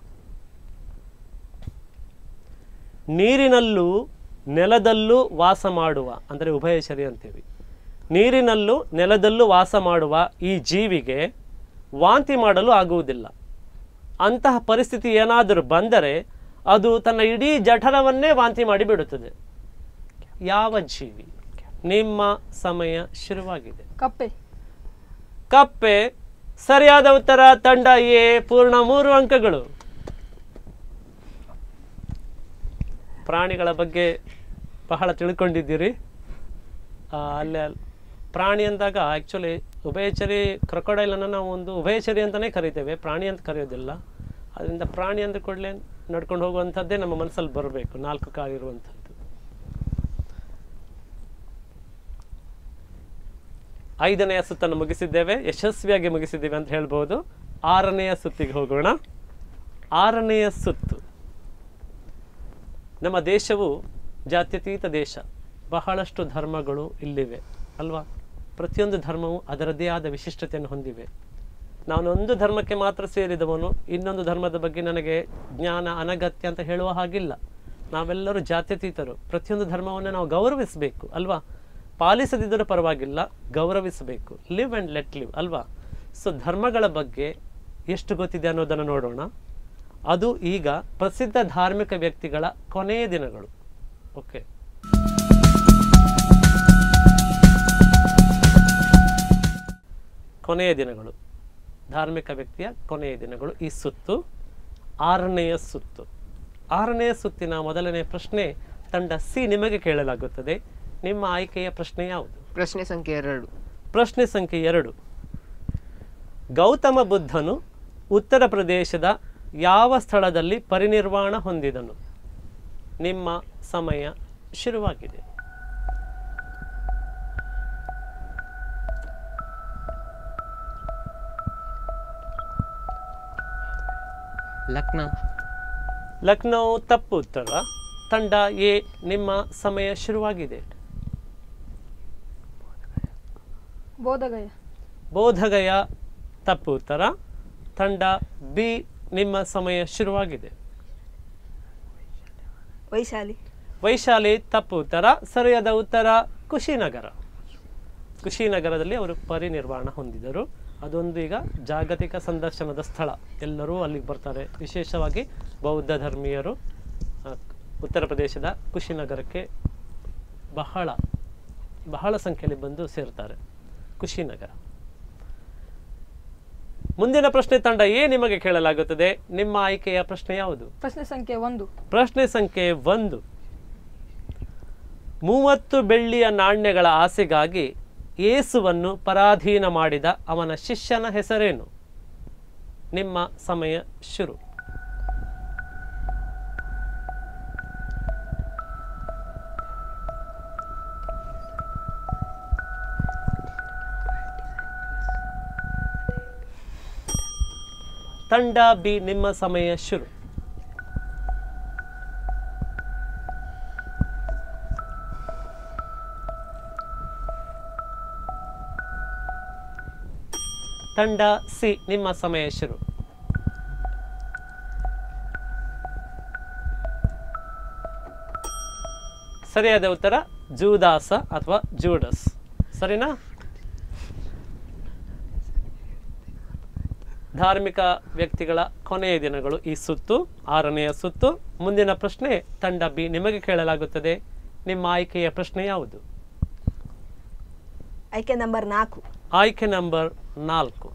ನೀರಿನಲ್ಲೂ ನೆಲದಲ್ಲೂ ವಾಸ ಮಾಡುವ ಅಂದರೆ ಉಭಯಚರಿ ಅಂತೀವಿ ನೀರಿನಲ್ಲೂ ನೆಲದಲ್ಲೂ ವಾಸ ಮಾಡುವ ಈ ಜೀವಿಗೆ ವಾಂತಿ ಮಾಡಲು ಆಗುವುದಿಲ್ಲ ಅಂತಹ ಪರಿಸ್ಥಿತಿ ಏನಾದರೂ ಬಂದರೆ ಅದು ತನ್ನ ಇಡೀ ಜಠರವನ್ನೇ ವಾಂತಿ ಮಾಡಿ ಬಿಡುತ್ತದೆ ಯಾವ ಜೀವಿ ನಿಮ್ಮ ಸಮಯ ಶುರುವಾಗಿದೆ ಕಪ್ಪೆ ಕಪ್ಪೆ ಸರಿಯಾದ ಉತ್ತರ ತಂಡ ಎ ಪೂರ್ಣ ಮೂರು ಅಂಕಗಳು ಪ್ರಾಣಿಗಳ ಬಗ್ಗೆ ಬಹಳ ತಿಳ್ಕೊಂಡಿದ್ದೀರಿ ಆ, ಅಲ್ಲೇ ಅಲ್- ಪ್ರಾಣಿ ಅಂದಾಗ ಆ್ಯಕ್ಚುಲಿ ಉಭಯಚರಿ ಕ್ರೊಕೊಡೈಲನ್ನು ನಾವು ಒಂದು ಉಭಯಚರಿ ಅಂತಲೇ ಕರಿತೇವೆ ಪ್ರಾಣಿ ಅಂತ ಕರೆಯೋದಿಲ್ಲ ಅದರಿಂದ ಪ್ರಾಣಿ ಅಂದ ಕೂಡಲೇ ನಡ್ಕೊಂಡು ಹೋಗುವಂಥದ್ದೇ ನಮ್ಮ ಮನಸ್ಸಲ್ಲಿ ಬರಬೇಕು ನಾಲ್ಕು ಕಾಲಿರುವಂಥದ್ದು ಐದನೆಯ ಸುತ್ತನ್ನು ಮುಗಿಸಿದ್ದೇವೆ ಯಶಸ್ವಿಯಾಗಿ ಮುಗಿಸಿದ್ದೇವೆ ಅಂತ ಹೇಳ್ಬೋದು ಆರನೆಯ ಸುತ್ತಿಗೆ ಹೋಗೋಣ ಆರನೆಯ ಸುತ್ತು ನಮ್ಮ ದೇಶವು ಜಾತ್ಯತೀತ ದೇಶ ಬಹಳಷ್ಟು ಧರ್ಮಗಳು ಇಲ್ಲಿವೆ ಅಲ್ವಾ ಪ್ರತಿಯೊಂದು ಧರ್ಮವು ಅದರದ್ದೇ ಆದ ವಿಶಿಷ್ಟತೆಯನ್ನು ಹೊಂದಿವೆ ನಾನೊಂದು ಧರ್ಮಕ್ಕೆ ಮಾತ್ರ ಸೇರಿದವನು ಇನ್ನೊಂದು ಧರ್ಮದ ಬಗ್ಗೆ ನನಗೆ ಜ್ಞಾನ ಅನಗತ್ಯ ಅಂತ ಹೇಳುವ ಹಾಗಿಲ್ಲ ನಾವೆಲ್ಲರೂ ಜಾತ್ಯತೀತರು ಪ್ರತಿಯೊಂದು ಧರ್ಮವನ್ನು ನಾವು ಗೌರವಿಸಬೇಕು ಅಲ್ವಾ ಪಾಲಿಸದಿದ್ದರೂ ಪರವಾಗಿಲ್ಲ ಗೌರವಿಸಬೇಕು ಲಿವ್ ಆ್ಯಂಡ್ ಲೆಟ್ ಲಿವ್ ಅಲ್ವಾ ಸೊ ಧರ್ಮಗಳ ಬಗ್ಗೆ ಎಷ್ಟು ಗೊತ್ತಿದೆ ಅನ್ನೋದನ್ನು ನೋಡೋಣ ಅದು ಈಗ ಪ್ರಸಿದ್ಧ ಧಾರ್ಮಿಕ ವ್ಯಕ್ತಿಗಳ ಕೊನೆಯ ದಿನಗಳು ಓಕೆ ಕೊನೆಯ ದಿನಗಳು ಧಾರ್ಮಿಕ ವ್ಯಕ್ತಿಯ ಕೊನೆಯ ದಿನಗಳು ಈ ಸುತ್ತು ಆರನೆಯ ಸುತ್ತು ಆರನೆಯ ಸುತ್ತಿನ ಮೊದಲನೇ ಪ್ರಶ್ನೆ ತಂಡ ಸಿ ನಿಮಗೆ ಕೇಳಲಾಗುತ್ತದೆ ನಿಮ್ಮ ಆಯ್ಕೆಯ ಪ್ರಶ್ನೆ ಯಾವುದು ಪ್ರಶ್ನೆ ಸಂಖ್ಯೆ ಎರಡು ಪ್ರಶ್ನೆ ಸಂಖ್ಯೆ ಎರಡು ಗೌತಮ ಬುದ್ಧನು ಉತ್ತರ ಪ್ರದೇಶದ ಯಾವ ಸ್ಥಳದಲ್ಲಿ ಪರಿನಿರ್ವಾಣ ಹೊಂದಿದನು ನಿಮ್ಮ ಸಮಯ ಶುರುವಾಗಿದೆ ಲಕ್ನೋ ಲಕ್ನೋ ತಪ್ಪು ಉತ್ತರ ತಂಡ ಎ ನಿಮ್ಮ ಸಮಯ ಶುರುವಾಗಿದೆ ಬೋಧಗಯ ಬೋಧಗಯ ತಪ್ಪು ಉತ್ತರ ತಂಡ ಬಿ ನಿಮ್ಮ ಸಮಯ ಶುರುವಾಗಿದೆ ವೈಶಾಲಿ ವೈಶಾಲಿ ತಪ್ಪು ಉತ್ತರ ಸರಿಯಾದ ಉತ್ತರ ಕುಶಿನಗರ ಕುಶಿನಗರದಲ್ಲಿ ಅವರು ಪರಿನಿರ್ವಾಣ ಹೊಂದಿದರು ಅದೊಂದು ಈಗ ಜಾಗತಿಕ ಸಂದರ್ಶನದ ಸ್ಥಳ ಎಲ್ಲರೂ ಅಲ್ಲಿಗೆ ಬರ್ತಾರೆ ವಿಶೇಷವಾಗಿ ಬೌದ್ಧ ಧರ್ಮೀಯರು ಆ, ಉತ್ತರ ಪ್ರದೇಶದ ಕುಶಿನಗರಕ್ಕೆ ಬಹಳ ಬಹಳ ಸಂಖ್ಯೆಯಲ್ಲಿ ಬಂದು ಸೇರ್ತಾರೆ ಕುಶಿನಗರ ಮುಂದಿನ ಪ್ರಶ್ನೆ ತಂಡ ಎ ನಿಮಗೆ ಕೇಳಲಾಗುತ್ತದೆ ನಿಮ್ಮ ಆಯ್ಕೆಯ ಪ್ರಶ್ನೆ ಯಾವುದು ಪ್ರಶ್ನೆ ಸಂಖ್ಯೆ ಒಂದು ಪ್ರಶ್ನೆ ಸಂಖ್ಯೆ ಒಂದು ಮೂವತ್ತು ಬೆಳ್ಳಿಯ ನಾಣ್ಯಗಳ ಆಸೆಗಾಗಿ ಯೇಸುವನ್ನು ಪರಾಧೀನ ಮಾಡಿದ ಅವನ ಶಿಷ್ಯನ ಹೆಸರೇನು ನಿಮ್ಮ ಸಮಯ ಶುರು ತಂಡ ಬಿ ನಿಮ್ಮ ಸಮಯ ಶುರು ತಂಡ ಸಿ ನಿಮ್ಮ ಸಮಯ ಶುರು ಸರಿಯಾದ ಉತ್ತರ ಜೂದಾಸ ಅಥವಾ ಜೂಡಸ್ ಸರಿನಾ ಧಾರ್ಮಿಕ ವ್ಯಕ್ತಿಗಳ ಕೊನೆಯ ದಿನಗಳು ಈ ಸುತ್ತು ಆರನೆಯ ಸುತ್ತು ಮುಂದಿನ ಪ್ರಶ್ನೆ ತಂಡ ಬಿ ನಿಮಗೆ ಕೇಳಲಾಗುತ್ತದೆ ನಿಮ್ಮ ಆಯ್ಕೆಯ ಪ್ರಶ್ನೆ ಯಾವುದು ಆಯ್ಕೆ ನಂಬರ್ ನಾಲ್ಕು ಆಯ್ಕೆ ನಂಬರ್ ನಾಲ್ಕು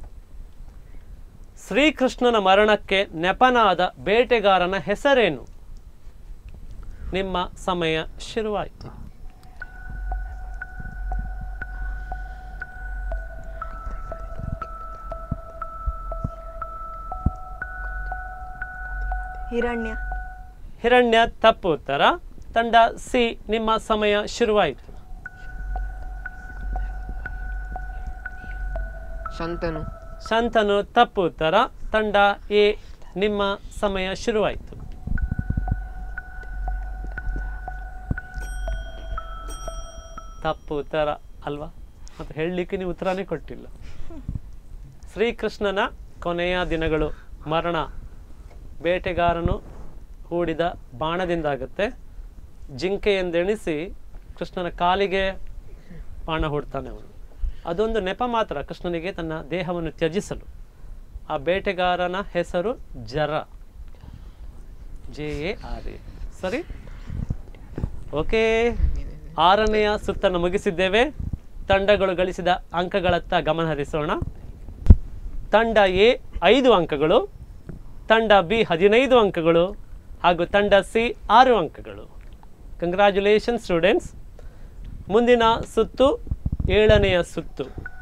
ಶ್ರೀಕೃಷ್ಣನ ಮರಣಕ್ಕೆ ನೆಪನಾದ ಬೇಟೆಗಾರನ ಹೆಸರೇನು ನಿಮ್ಮ ಸಮಯ ಶುರುವಾಯಿತು ಹಿರಣ್ಯ ಹಿರಣ್ಯ ತಪ್ಪು ಉತ್ತರ ತಂಡ ಸಿ ನಿಮ್ಮ ಸಮಯ ಶುರುವಾಯಿತು ಶಂತನು ಶಂತನು ತಪ್ಪು ಉತ್ತರ ತಂಡ ಎ ನಿಮ್ಮ ಸಮಯ ಶುರುವಾಯಿತು ತಪ್ಪು ಉತ್ತರ ಅಲ್ವಾ ಮತ್ತು ಹೇಳಲಿಕ್ಕೆ ನೀವು ಉತ್ತರನೇ ಕೊಟ್ಟಿಲ್ಲ ಶ್ರೀಕೃಷ್ಣನ ಕೊನೆಯ ದಿನಗಳು ಮರಣ ಬೇಟೆಗಾರನು ಹೂಡಿದ ಬಾಣದಿಂದಾಗುತ್ತೆ ಜಿಂಕೆ ಎಂದೆಣಿಸಿ ಕೃಷ್ಣನ ಕಾಲಿಗೆ ಬಾಣ ಹೂಡ್ತಾನೆ ಅವನು ಅದೊಂದು ನೆಪ ಮಾತ್ರ ಕೃಷ್ಣನಿಗೆ ತನ್ನ ದೇಹವನ್ನು ತ್ಯಜಿಸಲು ಆ ಬೇಟೆಗಾರನ ಹೆಸರು Jara J A R A ಸರಿ ಓಕೆ ಆರನೆಯ ಸುತ್ತನ್ನು ಮುಗಿಸಿದ್ದೇವೆ ತಂಡಗಳು ಗಳಿಸಿದ ಅಂಕಗಳತ್ತ ಗಮನ ಹರಿಸೋಣ ತಂಡ ಎ ಐದು ಅಂಕಗಳು ತಂಡ ಬಿ ಹದಿನೈದು ಅಂಕಗಳು ಹಾಗೂ ತಂಡ ಸಿ ಆರು ಅಂಕಗಳು ಕಂಗ್ರ್ಯಾಚುಲೇಷನ್ ಸ್ಟೂಡೆಂಟ್ಸ್ ಮುಂದಿನ ಸುತ್ತು ಏಳನೆಯ ಸುತ್ತು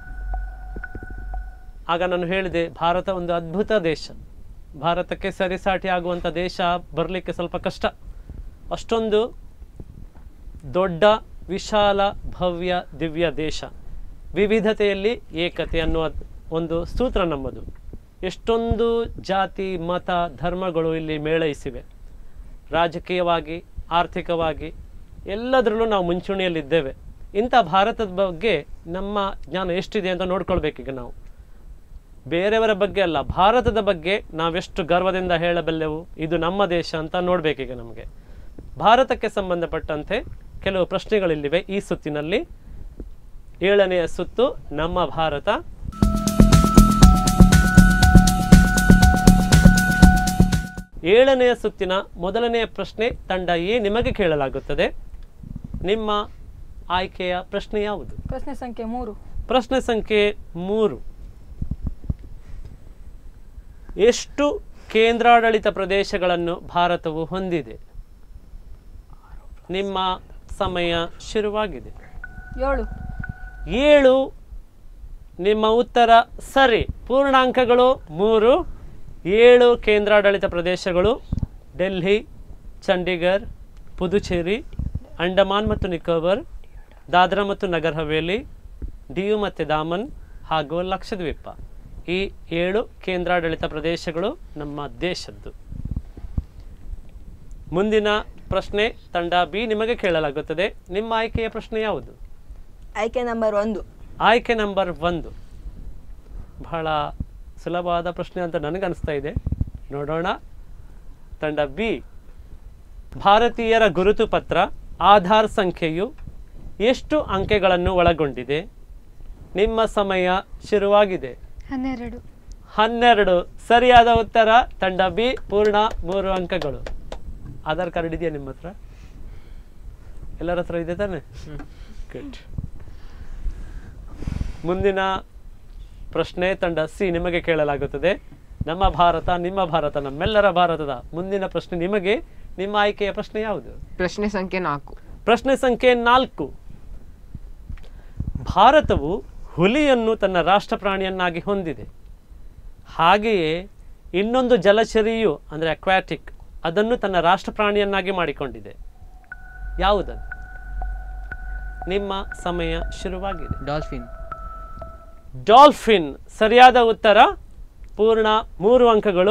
ಆಗ ನಾನು ಹೇಳಿದೆ ಭಾರತ ಒಂದು ಅದ್ಭುತ ದೇಶ ಭಾರತಕ್ಕೆ ಸರಿಸಾಟಿ ಆಗುವಂಥ ದೇಶ ಬರಲಿಕ್ಕೆ ಸ್ವಲ್ಪ ಕಷ್ಟ ಅಷ್ಟೊಂದು ದೊಡ್ಡ ವಿಶಾಲ ಭವ್ಯ ದಿವ್ಯ ದೇಶ ವಿವಿಧತೆಯಲ್ಲಿ ಏಕತೆ ಅನ್ನುವ ಒಂದು ಸೂತ್ರ ನಮ್ಮದು ಎಷ್ಟೊಂದು ಜಾತಿ ಮತ ಧರ್ಮಗಳು ಇಲ್ಲಿ ಮೇಳೈಸಿವೆ ರಾಜಕೀಯವಾಗಿ ಆರ್ಥಿಕವಾಗಿ ಎಲ್ಲದರಲ್ಲೂ ನಾವು ಮುಂಚೂಣಿಯಲ್ಲಿದ್ದೇವೆ ಇಂಥ ಭಾರತದ ಬಗ್ಗೆ ನಮ್ಮ ಜ್ಞಾನ ಎಷ್ಟಿದೆ ಅಂತ ನೋಡ್ಕೊಳ್ಬೇಕೀಗ ನಾವು ಬೇರೆಯವರ ಬಗ್ಗೆ ಅಲ್ಲ ಭಾರತದ ಬಗ್ಗೆ ನಾವೆಷ್ಟು ಗರ್ವದಿಂದ ಹೇಳಬಲ್ಲೆವು ಇದು ನಮ್ಮ ದೇಶ ಅಂತ ನೋಡಬೇಕೀಗ ನಮಗೆ ಭಾರತಕ್ಕೆ ಸಂಬಂಧಪಟ್ಟಂತೆ ಕೆಲವು ಪ್ರಶ್ನೆಗಳಿಲ್ಲಿವೆ ಈ ಸುತ್ತಿನಲ್ಲಿ ಏಳನೆಯ ಸುತ್ತು ನಮ್ಮ ಭಾರತ ಏಳನೆಯ ಸುತ್ತಿನ ಮೊದಲನೆಯ ಪ್ರಶ್ನೆ ತಂಡ ಎ ನಿಮಗೆ ಕೇಳಲಾಗುತ್ತದೆ ನಿಮ್ಮ ಆಯ್ಕೆಯ ಪ್ರಶ್ನೆ ಯಾವುದು ಪ್ರಶ್ನೆ ಸಂಖ್ಯೆ ಮೂರು ಪ್ರಶ್ನೆ ಸಂಖ್ಯೆ ಮೂರು ಎಷ್ಟು ಕೇಂದ್ರಾಡಳಿತ ಪ್ರದೇಶಗಳನ್ನು ಭಾರತವು ಹೊಂದಿದೆ ನಿಮ್ಮ ಸಮಯ ಶುರುವಾಗಿದೆ ಏಳು ಏಳು ನಿಮ್ಮ ಉತ್ತರ ಸರಿ ಪೂರ್ಣಾಂಕಗಳು ಮೂರು ಏಳು ಕೇಂದ್ರಾಡಳಿತ ಪ್ರದೇಶಗಳು ಡೆಲ್ಲಿ ಚಂಡೀಗರ್ ಪುದುಚೇರಿ ಅಂಡಮಾನ್ ಮತ್ತು ನಿಕೋಬಾರ್ ದಾದ್ರಾ ಮತ್ತು ನಗರ್ ಹವೇಲಿ ಡಿಯು ಮತ್ತು ದಾಮನ್ ಹಾಗೂ ಲಕ್ಷದ್ವೀಪ ಈ ಏಳು ಕೇಂದ್ರಾಡಳಿತ ಪ್ರದೇಶಗಳು ನಮ್ಮ ದೇಶದ್ದು ಮುಂದಿನ ಪ್ರಶ್ನೆ ತಂಡ ಬಿ ನಿಮಗೆ ಕೇಳಲಾಗುತ್ತದೆ ನಿಮ್ಮ ಆಯ್ಕೆಯ ಪ್ರಶ್ನೆ ಯಾವುದು ಆಯ್ಕೆ ನಂಬರ್ ಒಂದು ಆಯ್ಕೆ ನಂಬರ್ ಒಂದು ಬಹಳ ಸುಲಭವಾದ ಪ್ರಶ್ನೆ ಅಂತ ನನಗನ್ನಿಸ್ತಾ ಇದೆ ನೋಡೋಣ ತಂಡ ಬಿ ಭಾರತೀಯರ ಗುರುತು ಪತ್ರ ಆಧಾರ್ ಸಂಖ್ಯೆಯು ಎಷ್ಟು ಅಂಕೆಗಳನ್ನು ಒಳಗೊಂಡಿದೆ ನಿಮ್ಮ ಸಮಯ ಶುರುವಾಗಿದೆ ಹನ್ನೆರಡು ಹನ್ನೆರಡು ಸರಿಯಾದ ಉತ್ತರ ತಂಡ ಬಿ ಪೂರ್ಣ ಮೂರು ಅಂಕಗಳು ಆಧಾರ್ ಕಾರ್ಡ್ ಇದೆಯಾ ನಿಮ್ಮ ಹತ್ರ ಎಲ್ಲರ ಹತ್ರ ಇದೆ ತಾನೆ ಗುಡ್ ಮುಂದಿನ ಪ್ರಶ್ನೆ ತಂಡ ಸಿ ನಿಮಗೆ ಕೇಳಲಾಗುತ್ತದೆ ನಮ್ಮ ಭಾರತ ನಿಮ್ಮ ಭಾರತ ನಮ್ಮೆಲ್ಲರ ಭಾರತದ ಮುಂದಿನ ಪ್ರಶ್ನೆ ನಿಮಗೆ ನಿಮ್ಮ ಆಯ್ಕೆಯ ಪ್ರಶ್ನೆ ಯಾವುದು ಪ್ರಶ್ನೆ ಸಂಖ್ಯೆ ನಾಲ್ಕು ಪ್ರಶ್ನೆ ಸಂಖ್ಯೆ ನಾಲ್ಕು ಭಾರತವು ಹುಲಿಯನ್ನು ತನ್ನ ರಾಷ್ಟ್ರ ಪ್ರಾಣಿಯನ್ನಾಗಿ ಹೊಂದಿದೆ ಹಾಗೆಯೇ ಇನ್ನೊಂದು ಜಲಚರಿಯು ಅಂದರೆ ಅಕ್ವಾಟಿಕ್ ಅದನ್ನು ತನ್ನ ರಾಷ್ಟ್ರ ಪ್ರಾಣಿಯನ್ನಾಗಿ ಮಾಡಿಕೊಂಡಿದೆ ಯಾವುದದು ನಿಮ್ಮ ಸಮಯ ಶುರುವಾಗಿದೆ ಡಾಲ್ಫಿನ್ ಡಾಲ್ಫಿನ್ ಸರಿಯಾದ ಉತ್ತರ ಪೂರ್ಣ ಮೂರು ಅಂಕಗಳು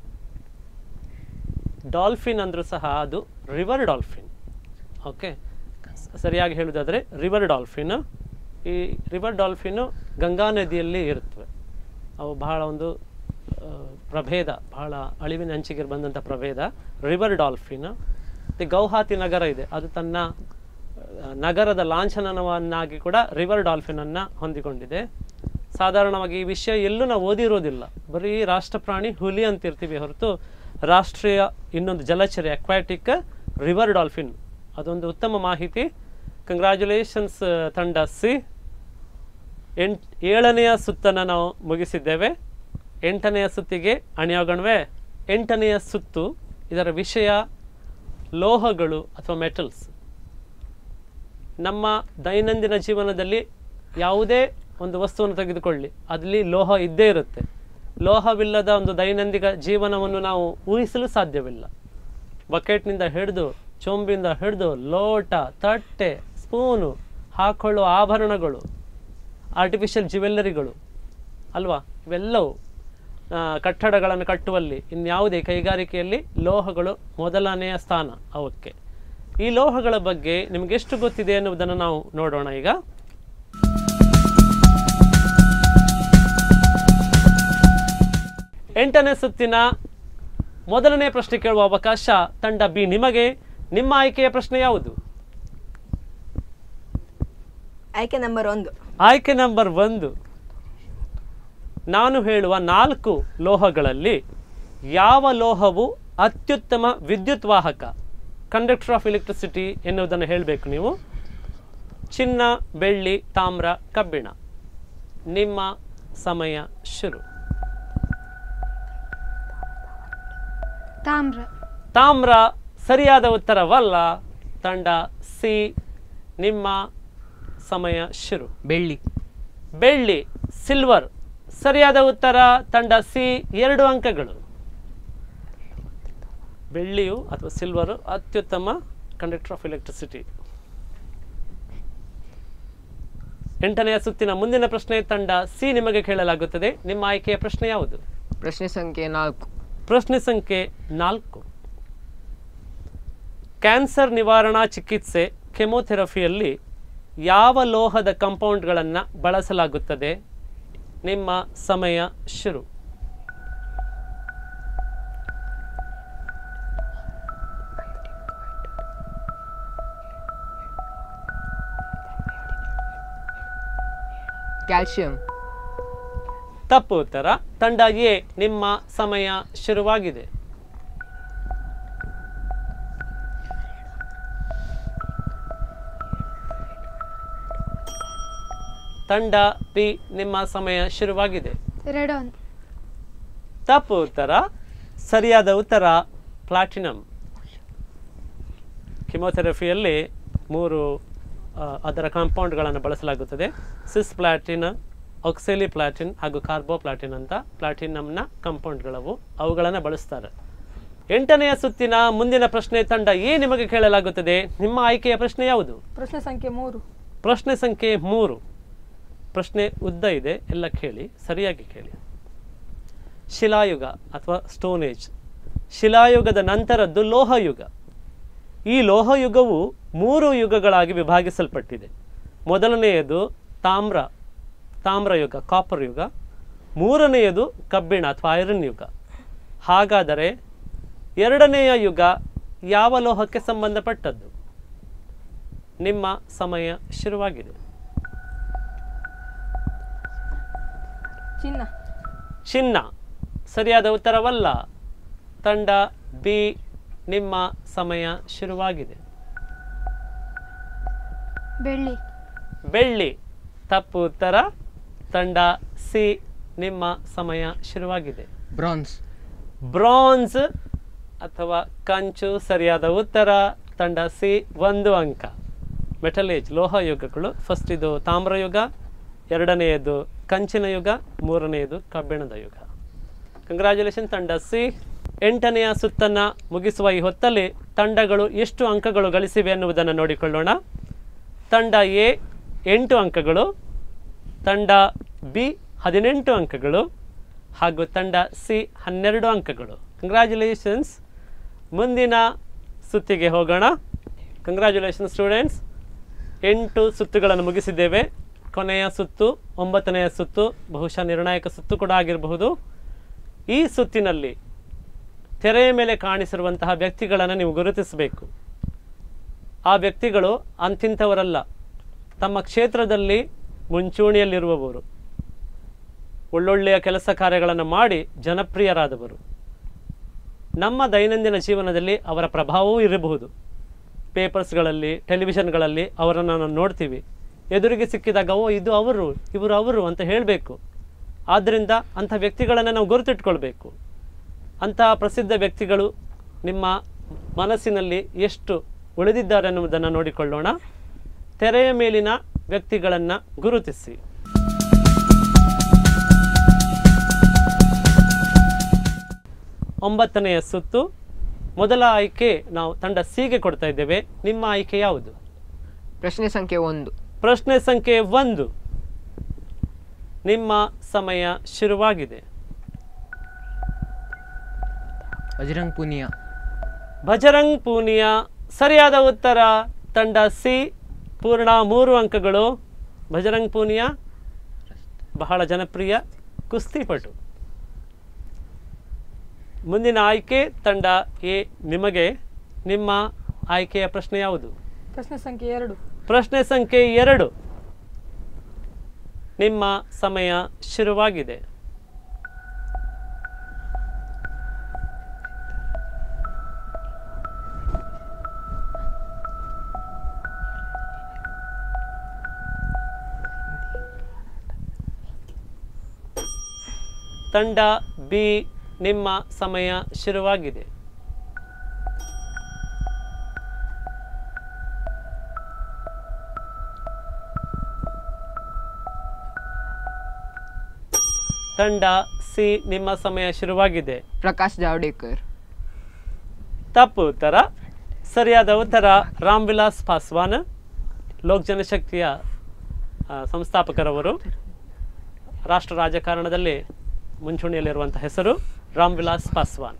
ಡಾಲ್ಫಿನ್ ಅಂದರೂ ಸಹ ಅದು ರಿವರ್ ಡಾಲ್ಫಿನ್ ಓಕೆ ಸರಿಯಾಗಿ ಹೇಳುವುದಾದರೆ ರಿವರ್ ಡಾಲ್ಫಿನ್ ಈ ರಿವರ್ ಡಾಲ್ಫಿನ್ನು ಗಂಗಾ ನದಿಯಲ್ಲಿ ಇರುತ್ತವೆ ಅವು ಬಹಳ ಒಂದು ಆ, ಪ್ರಭೇದ ಬಹಳ ಅಳಿವಿನ ಅಂಚಿಗೆ ಬಂದಂಥ ಪ್ರಭೇದ ರಿವರ್ ಡಾಲ್ಫಿನ್ ಮತ್ತು ಗೌಹಾತಿ ನಗರ ಇದೆ ಅದು ತನ್ನ ಆ, ನಗರದ ಲಾಂಛನವನ್ನಾಗಿ ಕೂಡ ರಿವರ್ ಡಾಲ್ಫಿನನ್ನು ಹೊಂದಿಕೊಂಡಿದೆ ಸಾಧಾರಣವಾಗಿ ಈ ವಿಷಯ ಎಲ್ಲೂ ನಾವು ಓದಿರೋದಿಲ್ಲ ಬರೀ ರಾಷ್ಟ್ರಪ್ರಾಣಿ ಹುಲಿ ಅಂತಿರ್ತೀವಿ ಹೊರತು ರಾಷ್ಟ್ರೀಯ ಇನ್ನೊಂದು ಜಲಚರಿ ಅಕ್ವಾಟಿಕ್ ರಿವರ್ ಡಾಲ್ಫಿನ್ ಅದೊಂದು ಉತ್ತಮ ಮಾಹಿತಿ ಕಂಗ್ರ್ಯಾಚುಲೇಷನ್ಸ್ ತಂಡ ಸಿ ಎಂಟ್ ಏಳನೆಯ ಸುತ್ತನ್ನು ನಾವು ಮುಗಿಸಿದ್ದೇವೆ ಎಂಟನೆಯ ಸುತ್ತಿಗೆ ಅಣಿಯೋಗಣವೇ ಎಂಟನೆಯ ಸುತ್ತು ಇದರ ವಿಷಯ ಲೋಹಗಳು ಅಥವಾ ಮೆಟಲ್ಸ್ ನಮ್ಮ ದೈನಂದಿನ ಜೀವನದಲ್ಲಿ ಯಾವುದೇ ಒಂದು ವಸ್ತುವನ್ನು ತೆಗೆದುಕೊಳ್ಳಿ ಅದರಲ್ಲಿ ಲೋಹ ಇದ್ದೇ ಇರುತ್ತೆ ಲೋಹವಿಲ್ಲದ ಒಂದು ದೈನಂದಿನ ಜೀವನವನ್ನು ನಾವು ಊಹಿಸಲು ಸಾಧ್ಯವಿಲ್ಲ ಬಕೆಟ್ನಿಂದ ಹಿಡಿದು ಚೊಂಬಿಂದ ಹಿಡಿದು ಲೋಟ ತಟ್ಟೆ ಸ್ಪೂನು ಹಾಕೊಳ್ಳುವ ಆಭರಣಗಳು ಆರ್ಟಿಫಿಷಿಯಲ್ ಜ್ಯುವೆಲ್ಲರಿಗಳು ಅಲ್ವಾ ಇವೆಲ್ಲವೂ ಆ, ಕಟ್ಟಡಗಳನ್ನು ಕಟ್ಟುವಲ್ಲಿ ಇನ್ಯಾವುದೇ ಕೈಗಾರಿಕೆಯಲ್ಲಿ ಲೋಹಗಳು ಮೊದಲನೆಯ ಸ್ಥಾನ ಅವಕ್ಕೆ ಈ ಲೋಹಗಳ ಬಗ್ಗೆ ನಿಮಗೆ ಎಷ್ಟು ಗೊತ್ತಿದೆ ಎನ್ನುವುದನ್ನು ನಾವು ನೋಡೋಣ ಈಗ ಎಂಟನೇ ಸುತ್ತಿನ ಮೊದಲನೇ ಪ್ರಶ್ನೆ ಕೇಳುವ ಅವಕಾಶ ತಂಡ ಬಿ ನಿಮಗೆ ನಿಮ್ಮ ಆಯ್ಕೆಯ ಪ್ರಶ್ನೆ ಯಾವುದು ಆಯ್ಕೆ ನಂಬರ್ ಒಂದು ಆಯ್ಕೆ ನಂಬರ್ ಒಂದು ನಾನು ಹೇಳುವ ನಾಲ್ಕು ಲೋಹಗಳಲ್ಲಿ ಯಾವ ಲೋಹವು ಅತ್ಯುತ್ತಮ ವಿದ್ಯುತ್ ವಾಹಕ ಕಂಡಕ್ಟರ್ ಆಫ್ ಎಲೆಕ್ಟ್ರಿಸಿಟಿ ಎನ್ನುವುದನ್ನು ಹೇಳಬೇಕು ನೀವು ಚಿನ್ನ ಬೆಳ್ಳಿ ತಾಮ್ರ ಕಬ್ಬಿಣ ನಿಮ್ಮ ಸಮಯ ಶುರು ತಾಮ್ರ ತಾಮ್ರ ಸರಿಯಾದ ಉತ್ತರವಲ್ಲ ತಂಡ ಸಿ ನಿಮ್ಮ ಸಮಯ ಶುರು ಬೆಳ್ಳಿ ಬೆಳ್ಳಿ ಸಿಲ್ವರ್ ಸರಿಯಾದ ಉತ್ತರ ತಂಡ ಸಿ ಎರಡು ಅಂಕಗಳು ಬೆಳ್ಳಿಯು ಅಥವಾ ಸಿಲ್ವರು ಅತ್ಯುತ್ತಮ ಕಂಡಕ್ಟರ್ ಆಫ್ ಎಲೆಕ್ಟ್ರಿಸಿಟಿ ಎಂಟನೆಯ ಸುತ್ತಿನ ಮುಂದಿನ ಪ್ರಶ್ನೆ ತಂಡ ಸಿ ನಿಮಗೆ ಕೇಳಲಾಗುತ್ತದೆ ನಿಮ್ಮ ಆಯ್ಕೆಯ ಪ್ರಶ್ನೆ ಯಾವುದು ಪ್ರಶ್ನೆ ಸಂಖ್ಯೆ ನಾಲ್ಕು ಪ್ರಶ್ನೆ ಸಂಖ್ಯೆ ನಾಲ್ಕು ಕ್ಯಾನ್ಸರ್ ನಿವಾರಣಾ ಚಿಕಿತ್ಸೆ ಕೆಮೊಥೆರಪಿಯಲ್ಲಿ ಯಾವ ಲೋಹದ ಕಾಂಪೌಂಡ್ಗಳನ್ನು ಬಳಸಲಾಗುತ್ತದೆ ನಿಮ್ಮ ಸಮಯ ಶುರು ಕ್ಯಾಲ್ಸಿಯಂ ತಪ್ಪು ಉತ್ತರ ತಂಡ ಎ ನಿಮ್ಮ ಸಮಯ ಶುರುವಾಗಿದೆ ತಂಡ ಬಿ ನಿಮ್ಮ ಸಮಯ ಶುರುವಾಗಿದೆ ರೆಡಾನ್ ತಪ್ಪು ಉತ್ತರ ಸರಿಯಾದ ಉತ್ತರ ಪ್ಲಾಟಿನಮ್ ಕಿಮೊಥೆರಪಿಯಲ್ಲಿ ಮೂರು ಆ, ಅದರ ಕಾಂಪೌಂಡ್ಗಳನ್ನು ಬಳಸಲಾಗುತ್ತದೆ ಸಿಸ್ ಪ್ಲಾಟಿನ ಆಕ್ಸೆಲಿ ಪ್ಲಾಟಿನ್ ಹಾಗೂ ಕಾರ್ಬೋಪ್ಲಾಟಿನ್ ಅಂತ ಪ್ಲಾಟಿನಮ್ನ ಕಂಪೌಂಡ್ಗಳವು ಅವುಗಳನ್ನು ಬಳಸ್ತಾರೆ ಎಂಟನೆಯ ಸುತ್ತಿನ ಮುಂದಿನ ಪ್ರಶ್ನೆ ತಂಡ ಎ ನಿಮಗೆ ಕೇಳಲಾಗುತ್ತದೆ ನಿಮ್ಮ ಆಯ್ಕೆಯ ಪ್ರಶ್ನೆ ಯಾವುದು ಪ್ರಶ್ನೆ ಸಂಖ್ಯೆ ಮೂರು ಪ್ರಶ್ನೆ ಸಂಖ್ಯೆ ಮೂರು ಪ್ರಶ್ನೆ ಉದ್ದ ಇದೆ ಎಲ್ಲ ಕೇಳಿ ಸರಿಯಾಗಿ ಕೇಳಿ ಶಿಲಾಯುಗ ಅಥವಾ ಸ್ಟೋನ್ ಏಜ್ ಶಿಲಾಯುಗದ ನಂತರದ್ದು ಲೋಹಯುಗ ಈ ಲೋಹಯುಗವು ಮೂರು ಯುಗಗಳಾಗಿ ವಿಭಾಗಿಸಲ್ಪಟ್ಟಿದೆ ಮೊದಲನೆಯದು ತಾಮ್ರ ತಾಮ್ರಯುಗ ಕಾಪರ್ ಯುಗ ಮೂರನೆಯದು ಕಬ್ಬಿಣ ಅಥವಾ ಐರನ್ ಯುಗ ಹಾಗಾದರೆ ಎರಡನೆಯ ಯುಗ ಯಾವ ಲೋಹಕ್ಕೆ ಸಂಬಂಧಪಟ್ಟದ್ದು ನಿಮ್ಮ ಸಮಯ ಶುರುವಾಗಿದೆ ಚಿನ್ನ ಚಿನ್ನ ಸರಿಯಾದ ಉತ್ತರವಲ್ಲ ತಂಡ ಬಿ ನಿಮ್ಮ ಸಮಯ ಶುರುವಾಗಿದೆ ಬೆಳ್ಳಿ ಬೆಳ್ಳಿ ತಪ್ಪು ಉತ್ತರ ತಂಡ ಸಿ ನಿಮ್ಮ ಸಮಯ ಶುರುವಾಗಿದೆ ಬ್ರಾನ್ಸ್ ಬ್ರಾನ್ಸ್ ಅಥವಾ ಕಂಚು ಸರಿಯಾದ ಉತ್ತರ ತಂಡ ಸಿ ಒಂದು ಅಂಕ ಮೆಟಲ್ ಏಜ್ ಲೋಹ ಯುಗಗಳು ಫಸ್ಟ್ ಇದು ತಾಮ್ರಯುಗ ಎರಡನೆಯದು ಕಂಚಿನ ಯುಗ ಮೂರನೆಯದು ಕಬ್ಬಿಣದ ಯುಗ ಕಂಗ್ರ್ಯಾಚುಲೇಷನ್ ತಂಡ ಸಿ ಎಂಟನೆಯ ಸುತ್ತನ್ನು ಮುಗಿಸುವ ಈ ಹೊತ್ತಲ್ಲಿ ತಂಡಗಳು ಎಷ್ಟು ಅಂಕಗಳು ಗಳಿಸಿವೆ ಎನ್ನುವುದನ್ನು ನೋಡಿಕೊಳ್ಳೋಣ ತಂಡ ಎ ಎಂಟು ಅಂಕಗಳು ತಂಡ ಬಿ ಹದಿನೆಂಟು ಅಂಕಗಳು ಹಾಗೂ ತಂಡ ಸಿ ಹನ್ನೆರಡು ಅಂಕಗಳು ಕಂಗ್ರ್ಯಾಚುಲೇಷನ್ಸ್ ಮುಂದಿನ ಸುತ್ತಿಗೆ ಹೋಗೋಣ ಕಂಗ್ರ್ಯಾಚುಲೇಷನ್ ಸ್ಟೂಡೆಂಟ್ಸ್ ಎಂಟು ಸುತ್ತುಗಳನ್ನು ಮುಗಿಸಿದ್ದೇವೆ ಕೊನೆಯ ಸುತ್ತು ಒಂಬತ್ತನೆಯ ಸುತ್ತು ಬಹುಶಃ ನಿರ್ಣಾಯಕ ಸುತ್ತು ಕೂಡ ಆಗಿರಬಹುದು ಈ ಸುತ್ತಿನಲ್ಲಿ ತೆರೆಯ ಮೇಲೆ ಕಾಣಿಸಿರುವಂತಹ ವ್ಯಕ್ತಿಗಳನ್ನು ನೀವು ಗುರುತಿಸಬೇಕು ಆ ವ್ಯಕ್ತಿಗಳು ಅಂತಿಂಥವರಲ್ಲ ತಮ್ಮ ಕ್ಷೇತ್ರದಲ್ಲಿ ಮುಂಚೂಣಿಯಲ್ಲಿರುವವರು ಒಳ್ಳೊಳ್ಳೆಯ ಕೆಲಸ ಕಾರ್ಯಗಳನ್ನು ಮಾಡಿ ಜನಪ್ರಿಯರಾದವರು ನಮ್ಮ ದೈನಂದಿನ ಜೀವನದಲ್ಲಿ ಅವರ ಪ್ರಭಾವವೂ ಇರಬಹುದು ಪೇಪರ್ಸ್ಗಳಲ್ಲಿ ಟೆಲಿವಿಷನ್ಗಳಲ್ಲಿ ಅವರನ್ನು ನಾವು ನೋಡ್ತೀವಿ ಎದುರಿಗೆ ಸಿಕ್ಕಿದಾಗ ಓ ಇದು ಅವರು ಇವರು ಅವರು ಅಂತ ಹೇಳಬೇಕು ಆದ್ದರಿಂದ ಅಂಥ ವ್ಯಕ್ತಿಗಳನ್ನು ನಾವು ಗುರುತಿಟ್ಕೊಳ್ಬೇಕು ಅಂತಹ ಪ್ರಸಿದ್ಧ ವ್ಯಕ್ತಿಗಳು ನಿಮ್ಮ ಮನಸ್ಸಿನಲ್ಲಿ ಎಷ್ಟು ಉಳಿದಿದ್ದಾರೆ ಅನ್ನುವುದನ್ನು ನೋಡಿಕೊಳ್ಳೋಣ ತೆರೆಯ ಮೇಲಿನ ವ್ಯಕ್ತಿಗಳನ್ನು ಗುರುತಿಸಿ ಒಂಬತ್ತನೆಯ ಸುತ್ತು ಮೊದಲ ಆಯ್ಕೆ ನಾವು ತಂಡ ಸಿಗೆ ಕೊಡ್ತಾ ಇದ್ದೇವೆ ನಿಮ್ಮ ಆಯ್ಕೆ ಯಾವುದು ಪ್ರಶ್ನೆ ಸಂಖ್ಯೆ ಒಂದು ಪ್ರಶ್ನೆ ಸಂಖ್ಯೆ ಒಂದು ನಿಮ್ಮ ಸಮಯ ಶುರುವಾಗಿದೆ ಬಜರಂಗ್ ಪುನಿಯಾ ಭಜರಂಗ್ ಪೂನಿಯಾ ಸರಿಯಾದ ಉತ್ತರ ತಂಡ ಸಿ ಪೂರ್ಣ ಮೂರು ಅಂಕಗಳು ಭಜರಂಗ್ ಪೂನಿಯಾ ಬಹಳ ಜನಪ್ರಿಯ ಕುಸ್ತಿಪಟು ಮುಂದಿನ ಆಯ್ಕೆ ತಂಡ ಎ ನಿಮಗೆ ನಿಮ್ಮ ಆಯ್ಕೆಯ ಪ್ರಶ್ನೆ ಯಾವುದು ಪ್ರಶ್ನೆ ಸಂಖ್ಯೆ ಎರಡು ಪ್ರಶ್ನೆ ಸಂಖ್ಯೆ ಎರಡು ನಿಮ್ಮ ಸಮಯ ಶುರುವಾಗಿದೆ ತಂಡ ಬಿ ನಿಮ್ಮ ಸಮಯ ಶುರುವಾಗಿದೆ ತಂಡ ಸಿ ನಿಮ್ಮ ಸಮಯ ಶುರುವಾಗಿದೆ ಪ್ರಕಾಶ್ ಜಾವಡೇಕರ್ ತಪ್ಪು ಉತ್ತರ ಸರಿಯಾದ ಉತ್ತರ ರಾಮ್ ವಿಲಾಸ್ ಪಾಸ್ವಾನ್ ಲೋಕ್ ಜನಶಕ್ತಿಯ ಆ, ಸಂಸ್ಥಾಪಕರವರು ರಾಷ್ಟ್ರ ರಾಜಕಾರಣದಲ್ಲಿ ಮುಂಚೂಣಿಯಲ್ಲಿರುವಂಥ ಹೆಸರು ರಾಮ್ ವಿಲಾಸ್ ಪಾಸ್ವಾನ್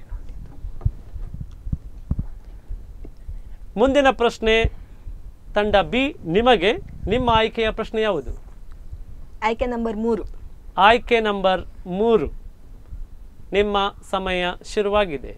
ಮುಂದಿನ ಪ್ರಶ್ನೆ ತಂಡ ಬಿ ನಿಮಗೆ ನಿಮ್ಮ ಆಯ್ಕೆಯ ಪ್ರಶ್ನೆ ಯಾವುದು ಆಯ್ಕೆ ನಂಬರ್ ಮೂರು ಆಯ್ಕೆ ನಂಬರ್ ಮೂರು ನಿಮ್ಮ ಸಮಯ ಶುರುವಾಗಿದೆ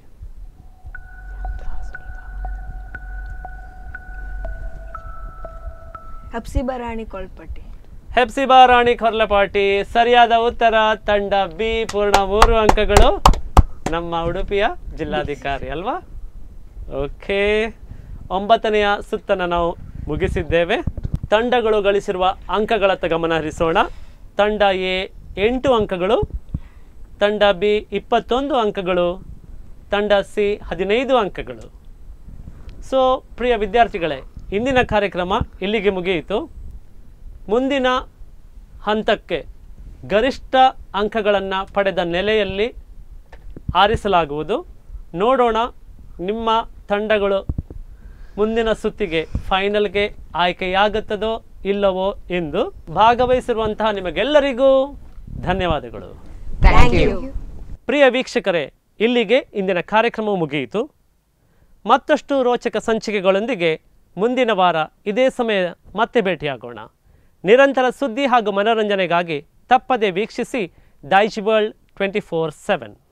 ಹಬ್ಸಿಬಾ ರಾಣಿ ಕೊಳ್ಪಟ್ಟಿ ಹೆಪ್ಸಿಬಾ ರಾಣಿ ಕೊರ್ಲಪಾಟಿ ಸರಿಯಾದ ಉತ್ತರ ತಂಡ ಬಿ ಪೂರ್ಣ ಮೂರು ಅಂಕಗಳು ನಮ್ಮ ಉಡುಪಿಯ ಜಿಲ್ಲಾಧಿಕಾರಿ ಅಲ್ವಾ ಓಕೆ ಒಂಬತ್ತನೆಯ ಸುತ್ತನ್ನು ನಾವು ಮುಗಿಸಿದ್ದೇವೆ ತಂಡಗಳು ಗಳಿಸಿರುವ ಅಂಕಗಳತ್ತ ಗಮನ ಹರಿಸೋಣ ತಂಡ ಎ ಎಂಟು ಅಂಕಗಳು ತಂಡ ಬಿ ಇಪ್ಪತ್ತೊಂದು ಅಂಕಗಳು ತಂಡ ಸಿ ಹದಿನೈದು ಅಂಕಗಳು ಸೊ ಪ್ರಿಯ ವಿದ್ಯಾರ್ಥಿಗಳೇ ಇಂದಿನ ಕಾರ್ಯಕ್ರಮ ಇಲ್ಲಿಗೆ ಮುಗಿಯಿತು ಮುಂದಿನ ಹಂತಕ್ಕೆ ಗರಿಷ್ಠ ಅಂಕಗಳನ್ನು ಪಡೆದ ನೆಲೆಯಲ್ಲಿ ಆರಿಸಲಾಗುವುದು ನೋಡೋಣ ನಿಮ್ಮ ತಂಡಗಳು ಮುಂದಿನ ಸುತ್ತಿಗೆ ಫೈನಲ್ಗೆ ಆಯ್ಕೆಯಾಗುತ್ತದೋ ಇಲ್ಲವೋ ಎಂದು ಭಾಗವಹಿಸಿರುವಂತಹ ನಿಮಗೆಲ್ಲರಿಗೂ ಧನ್ಯವಾದಗಳು ಥ್ಯಾಂಕ್ ಯು ಪ್ರಿಯ ವೀಕ್ಷಕರೇ ಇಲ್ಲಿಗೆ ಇಂದಿನ ಕಾರ್ಯಕ್ರಮ ಮುಗಿಯಿತು ಮತ್ತಷ್ಟು ರೋಚಕ ಸಂಚಿಕೆಗಳೊಂದಿಗೆ ಮುಂದಿನ ವಾರ ಇದೇ ಸಮಯ ಮತ್ತೆ ಭೇಟಿಯಾಗೋಣ ನಿರಂತರ ಸುದ್ದಿ ಹಾಗೂ ಮನೋರಂಜನೆಗಾಗಿ ತಪ್ಪದೆ ವೀಕ್ಷಿಸಿ Daijiworld twenty four seven